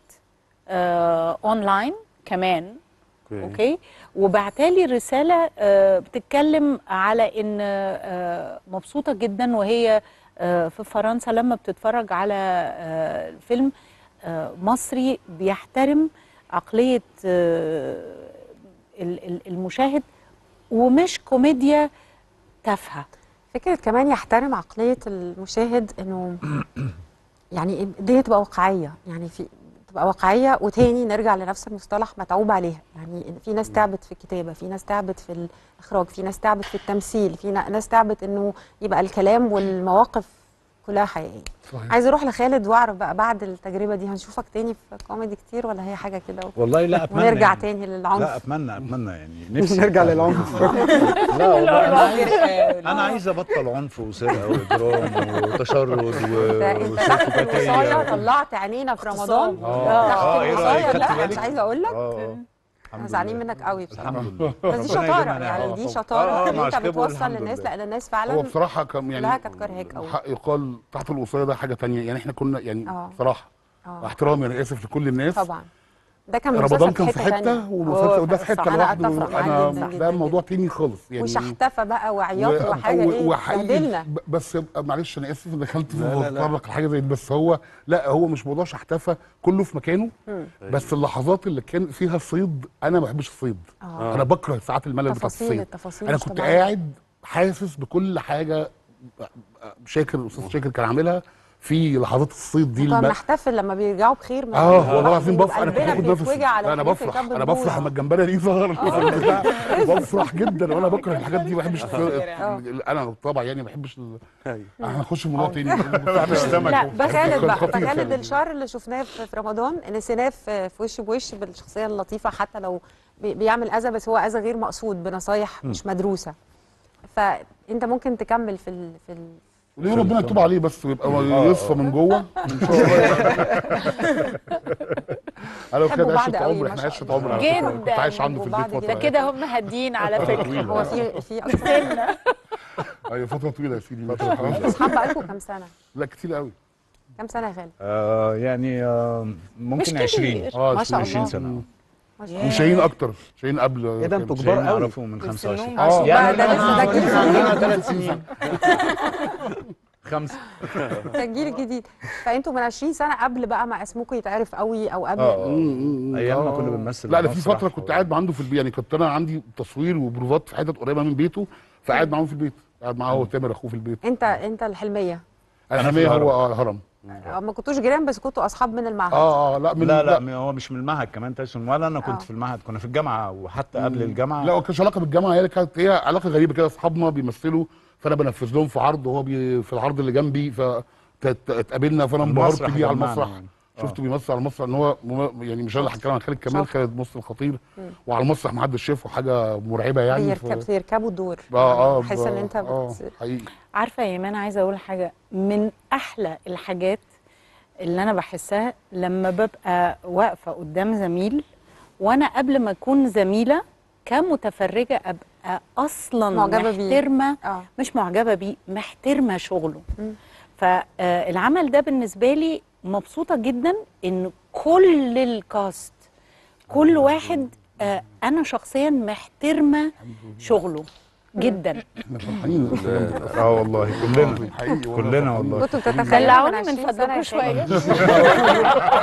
آه، اونلاين كمان أوكي. اوكي وبعتالي رساله آه، بتتكلم على ان آه، مبسوطه جدا وهي آه، في فرنسا لما بتتفرج على آه، فيلم آه، مصري بيحترم عقليه آه، ال- ال- المشاهد ومش كوميديا تافهه فكره كمان يحترم عقليه المشاهد انه يعني الدنيا تبقى واقعيه يعني في تبقى واقعيه وتاني نرجع لنفس المصطلح متعوب عليها يعني في ناس تعبت في الكتابه في ناس تعبت في الاخراج في ناس تعبت في التمثيل في نا- ناس تعبت انه يبقى الكلام والمواقف كلها حقيقيه صحيح. عايزه اروح لخالد واعرف بقى بعد التجربه دي هنشوفك تاني في كوميدي كتير ولا هي حاجه كده والله لا اتمنى ونرجع يعني. تاني للعنف لا اتمنى اتمنى يعني نفسي نرجع للعنف. لا والله انا عايز لا. انا عايز ابطل عنف وسرقه واجرام وتشرد و- ده انت تحت الوصايه وسيكوباتيه طلعت عينينا في رمضان اه تحت اه ايه رايك الوصايه خدت لا بالك؟ مش عايزه اقول لك اه انا زعلانين منك قوي بصراحه الحمد لله بس دي ربنا شطاره يديمها يعني نعمة. دي آه، شطاره آه، ان ما انت عشان كده بقول بتوصل الحمد للناس لله. لان الناس فعلا هو بصراحه كان يعني كلها كانت كرهاك قوي حق يقال تحت الوصايه ده حاجه تانية يعني احنا كنا يعني آه. بصراحه آه. احترامي انا اسف لكل الناس طبعا ده كان رمضان مسلسل كان في حته تانية. والمسلسل ده في صح، حته انا لوحده اتفق معاك انا جدا ده جدا موضوع تاني خالص يعني وشحتفه بقى وعياط و- وحاجه و- ايه وحقيقي بهدلنا ب- بس يبقى معلش انا اسف إن دخلت في لا، لا، لا. بتطرق لحاجه زي دي بس هو لا هو مش موضوع شحتفه كله في مكانه مم. بس اللحظات اللي كان فيها الصيد انا ما بحبش الصيد آه. انا بكره ساعات الملل بتاعت تفاصيل- الصيد التفاصيل انا مش كنت طبيعية. قاعد حاسس بكل حاجه شاكر استاذ شاكر كان عاملها في لحظات الصيد دي كنا الم- بنحتفل لما بيرجعوا بخير من اه البحر والله العظيم بفرح انا كنت وقلبنا باخد نفسي بيتوجع على لا، انا الحاجات اللي بفرح كانت انا بتبوظ. بفرح لما الجمبريه دي ظهر البتاع. بفرح جدا وانا بكره الحاجات دي ما بحبش آه. انا طبعا يعني ما بحبش ال- احنا هنخش في موضوع تاني لا بخالد بقى خطير بخالد خالد. الشر اللي شفناه في في رمضان نسيناه في في وش بوش بالشخصيه اللطيفه حتى لو بي- بيعمل اذى بس هو اذى غير مقصود بنصايح م. مش مدروسه فانت ممكن تكمل في ال في ال وليه ربنا يتوب عليه بس ويبقى آه، يصفى آه. من جوه ان شاء الله انا بحبوا وكده بعض عشره قوي عمر ما احنا شاء عشره عمر على فكرة. كنت جدا عايش عنده في وبعد البيت كده فتره ده كده هم هادين على فترة فكره طويلة. هو في في اكتر سنه ايوه فتره طويله يا سيدي اصحاب بقالكم كام سنه؟ لا كتير قوي كام سنه يا خالد؟ آه يعني آه ممكن مش 20 كبير. ما شاء 20 الله. سنه ما شاء الله وشاهين اكتر شاهين قبل ايه ده انتوا كده. كبار قوي نعرفه من 25 اه يعني ده لسه ده جيل عندنا جديد ثلاث سنين خمسه ده الجيل الجديد فانتوا من 20 سنه قبل بقى ما اسمكم يتعرف قوي او قبل اه مم. ايام ما آه. كنا بنمثل لا ده في مسرح فتره كنت قاعد عنده في البيت يعني كنت انا عندي تصوير وبروفات في حتت قريبه من بيته فقاعد معاهم في البيت قاعد معاه هو تامر اخوه في البيت انت انت الحلميه انا في حميه الهرم. هو اه الهرم آه، ما كنتوش جيران بس كنتوا اصحاب من المعهد اه اه لا من لا لا هو مش من المعهد كمان تايسون ولا انا كنت آه. في المعهد كنا في الجامعه وحتى قبل الجامعه لا ما كانش علاقه بالجامعه هي كانت هي علاقه غريبه كده اصحابنا بيمثلوا فانا بنفذ لهم في عرض وهو بي في العرض اللي جنبي فتقابلنا فانا انبهرت المسرح بيه على جمعنا المسرح يعني. شفته بيمثل على المسرح ان هو مم- يعني مش انا اللي هتكلم عن خالد كمال شاطر. خالد ممثل خطير وعلى المسرح ما حدش شافه حاجه مرعبه يعني ف- بيركب بيركبوا الدور اه اه حاسه ان انت اه بت... حقيقي عارفه يا ايمان عايزه اقول حاجه من احلى الحاجات اللي انا بحسها لما ببقى واقفه قدام زميل وانا قبل ما اكون زميله كمتفرجه ابقى اصلا معجبة بيه. محترمه اه مش معجبه بيه محترمه شغله فالعمل ده بالنسبه لي مبسوطه جدا ان كل الكاست كل واحد آه، انا شخصيا محترمه شغله جدا احنا فرحانين اه والله كلنا حقيقي والله كلنا والله كنتوا بتتخيلوا دلعوني من من 20 سنة فضلكم يا شويه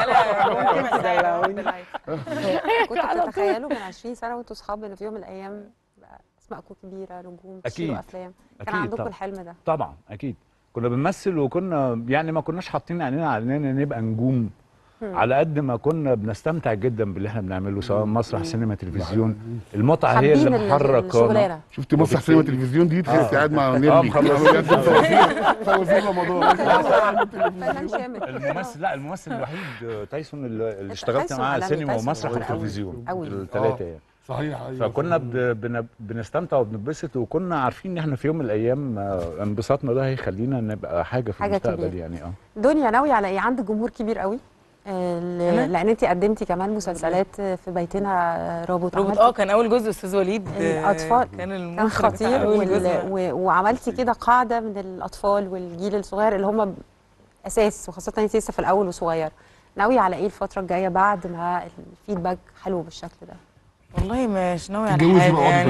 كنتوا بتتخيلوا من 20 سنه وانتوا اصحاب ان في يوم من الايام بقى اسمائكم كبيره نجوم تشيلوا أكيد. افلام كان أكيد عندكم طبعا. الحلم ده طبعا اكيد كنا بنمثل وكنا يعني ما كناش حاطين عينينا على اننا نبقى نجوم مم. على قد ما كنا بنستمتع جدا باللي احنا بنعمله سواء مسرح سينما تلفزيون المتعه هي حابين اللي ال- محركانا الشغلانه شفت مسرح سينما تلفزيون دي تحس آه. قاعد مع آه، نيرلي مخلصين. فوازير رمضان فنان شامل الممثل لا الممثل الوحيد آه، تايسون اللي, اللي أنت اشتغلت تايسون معاه عالمي، سينما تايسون ومسرح شاطر أوي. وتلفزيون أوي. الثلاثه يعني صحيح ايوه فكنا ب- بن- بنستمتع وبنتبسط وكنا عارفين ان احنا في يوم من الايام آه، انبساطنا ده هيخلينا نبقى حاجه في حاجة المستقبل كبيرة. يعني اه دنيا ناوي على ايه عندك جمهور كبير قوي ال- أنا؟ لان انت قدمتي كمان مسلسلات في بيتنا روبوت روبوت عملتي اه كان اول جزء استاذ وليد آه، الاطفال كان كان المخرج بتاع خطير أول وال... جزء. و... وعملتي كده قاعده من الاطفال والجيل الصغير اللي هم اساس وخاصه انت لسه في الاول وصغير ناويه على ايه الفتره الجايه بعد ما الفيدباك حلو بالشكل ده والله مش ناوي على تتجوزي حاجه بقى يعني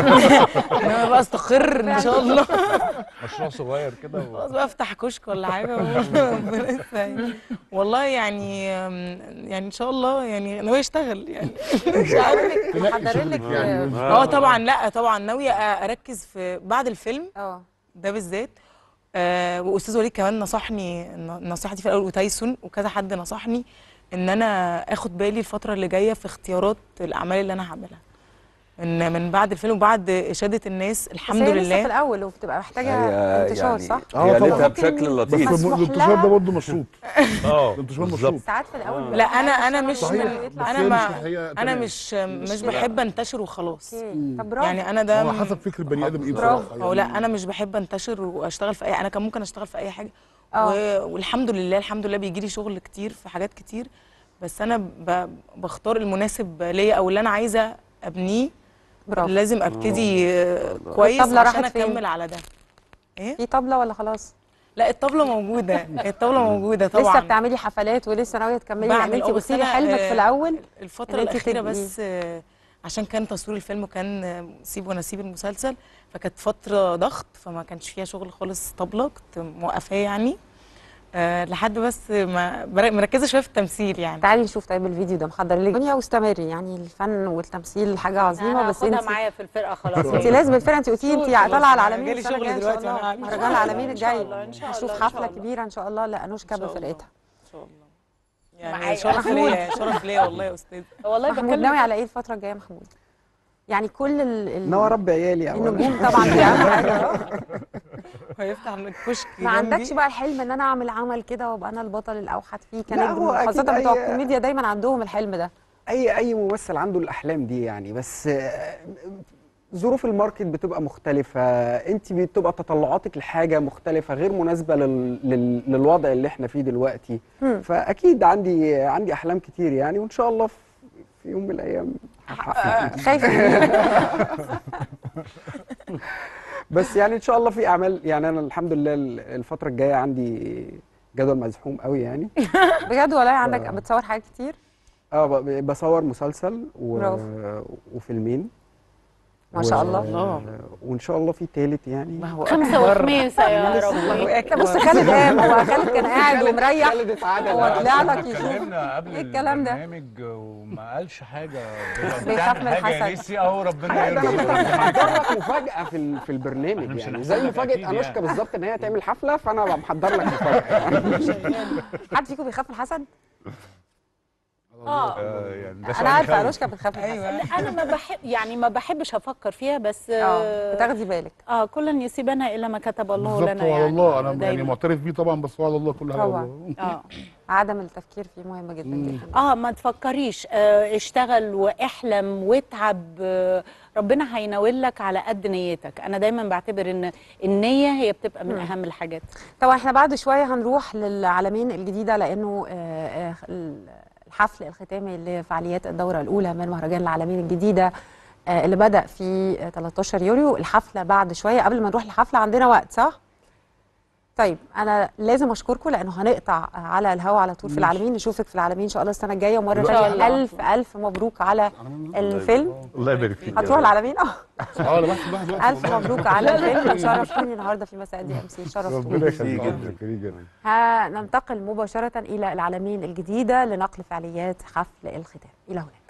ناوي بقى استقر ان شاء الله مشروع صغير كده و... خلاص بقى افتح كشك ولا حاجه ربنا يسهل. والله يعني أم، يعني ان شاء الله يعني ناوي اشتغل يعني مش عارفه محضرين لك اه طبعا لا طبعا ناويه أ- اركز في بعد الفيلم اه ده بالذات آه واستاذ وليد كمان نصحني ن- نصيحتي في الاول وتايسون وكذا حد نصحني ان انا اخد بالي الفتره اللي جايه في اختيارات الاعمال اللي انا هعملها من من بعد الفيلم وبعد اشاده الناس الحمد بس هي لله لسه في الاول وبتبقى محتاجه هي انتشار يعني صح؟ هي طبعاً. قالتها بشكل لطيف بس مسموح الانتشار لها. ده برضه مشروط اه الانتشار بالظبط. مشروط ساعات في الاول لا انا انا مش صحيح. من بس انا هي مش ما الحقيقة انا تمام. مش مش بحب انتشر وخلاص اوكي طب برافو يعني انا ده هو حسب فكر البني ادم ايه برافو. بصراحه او لا انا مش بحب انتشر واشتغل في اي انا كان ممكن اشتغل في اي حاجه اه. و... والحمد لله الحمد لله بيجي لي شغل كتير في حاجات كتير بس انا ب... بختار المناسب ليا او اللي انا عايزه ابنيه برافو لازم ابتدي آه، كويس والطبلة عشان راحت فين؟ اكمل على ده ايه في طبله ولا خلاص؟ لا الطبله موجوده الطبله موجوده لسه طبعا بتعملي حفلات ولسه ناويه تكملي لان بعمل انت اه بس قلتي لي أنا، حلمك آه، في الاول الفترة إن أنت الأخيرة تبقي- بس آه، عشان كان تصوير الفيلم وكان آه، سيب ونسيب المسلسل فكانت فترة ضغط فما كانش فيها شغل خالص طبلة كنت موقفاه يعني أه لحد بس ما بر- مركزة شوية في التمثيل يعني تعالي نشوف طيب الفيديو ده محضر لك دنيا واستمري يعني الفن والتمثيل حاجه عظيمه انا بس هاخدها انت معايا في الفرقه خلاص انت لازم الفرقه انت قلتي انت خلاص، طالعه على أنا العالمين جالي السنة شغل الجاية إن شاء دلوقتي وأنا الله. قاعدة. مهرجان العالمين إن شاء الجاي الله، إن شاء هنشوف الله، إن شاء حفله الله. كبيره ان شاء الله لانوشكا إن شاء الله. بفرقتها إن شاء الله يعني معايا. شرف محمود. ليا شرف ليا والله يا أستاذ والله محمود بكلم ناوي على ايه الفتره الجايه يا محمود يعني كل ال... ال... ناوي اربي عيالي أولاً. النجوم طبعا دي اهم حاجه أهو. هيفتح الكشك ما عندكش بقى الحلم ان انا اعمل عمل كده وابقى انا البطل الاوحد فيه لا، هو كنجم خاصه أكيد بتوع أي- الكوميديا دايما عندهم الحلم ده اي اي ممثل عنده الاحلام دي يعني بس آه، ظروف الماركت بتبقى مختلفة انت بتبقى تطلعاتك لحاجة مختلفة غير مناسبة لل... لل... للوضع اللي احنا فيه دلوقتي مم. فاكيد عندي عندي احلام كتير يعني وان شاء الله في, في يوم من الايام هحققها. خايفه بس يعني ان شاء الله في اعمال يعني انا الحمد لله الفترة الجاية عندي جدول مزحوم قوي يعني بجد والله عندك بتصور حاجات كتير اه ب- بصور مسلسل و... برافو. وفيلمين ما شاء و- الله. الله. وان شاء الله في تالت يعني ما هو خمسة أكبر. وخميسة يا لسه- رب هو أكبر. بص خالد قام هو خالد كان قاعد خالد- ومريح خالد اتعدل. هو طلع لك يشوف اتكلمنا قبل ايه الكلام ده البرنامج وما قالش حاجه بيخاف من بتعمل حاجه الحسد. يا نسي اهو ربنا لا ده انا كنت يرضى محضر لك مفاجأة في ال- في البرنامج إحنا مش يعني هنحسدك زي أكيد مفاجأة يعني. انوشكا بالظبط ان هي تعمل حفلة فانا ببقى محضر لك مفاجأة حد فيكم بيخاف من الحسد؟ اه آه، يعني ده انا سؤال عارفه يخوف. انوشكا بتخاف من الحسد لا، انا ما بحب يعني ما بحبش افكر فيها بس اه بتاخدي بالك اه كلا يصيبنا الا ما كتب الله بالظبط لنا هو على يعني الله انا يعني دايما. معترف بيه طبعا بس هو على الله كل حاجه على طبعاً. الله اه عدم التفكير فيه مهم جدا جدا اه ما تفكريش آه اشتغل واحلم واتعب آه ربنا هيناول لك على قد نيتك انا دايما بعتبر ان النية هي بتبقى من اهم الحاجات طبعا احنا بعد شويه هنروح للعالمين الجديده لانه آه، آه، الحفل الختامي لفعاليات الدوره الاولى من مهرجان العالمين الجديده آه، اللي بدا في آه، 13 يوليو الحفله بعد شويه قبل ما نروح الحفله عندنا وقت صح طيب انا لازم اشكركم لانه هنقطع على الهوا على طول في العالمين نشوفك في العالمين ان شاء الله السنه الجايه ومره إن شاء ثانيه الله. الف الف مبروك على الفيلم الله يبارك فيك هتروح العالمين اه اه انا بحسب واحد واحد الف مبروك على الفيلم شرفتوني النهارده في مساء دي ام سي شرفتوني ربنا يخليك جدا. جدا كريم جدا هننتقل مباشرة إلى العالمين الجديدة لنقل فعاليات حفل الختام إلى هناك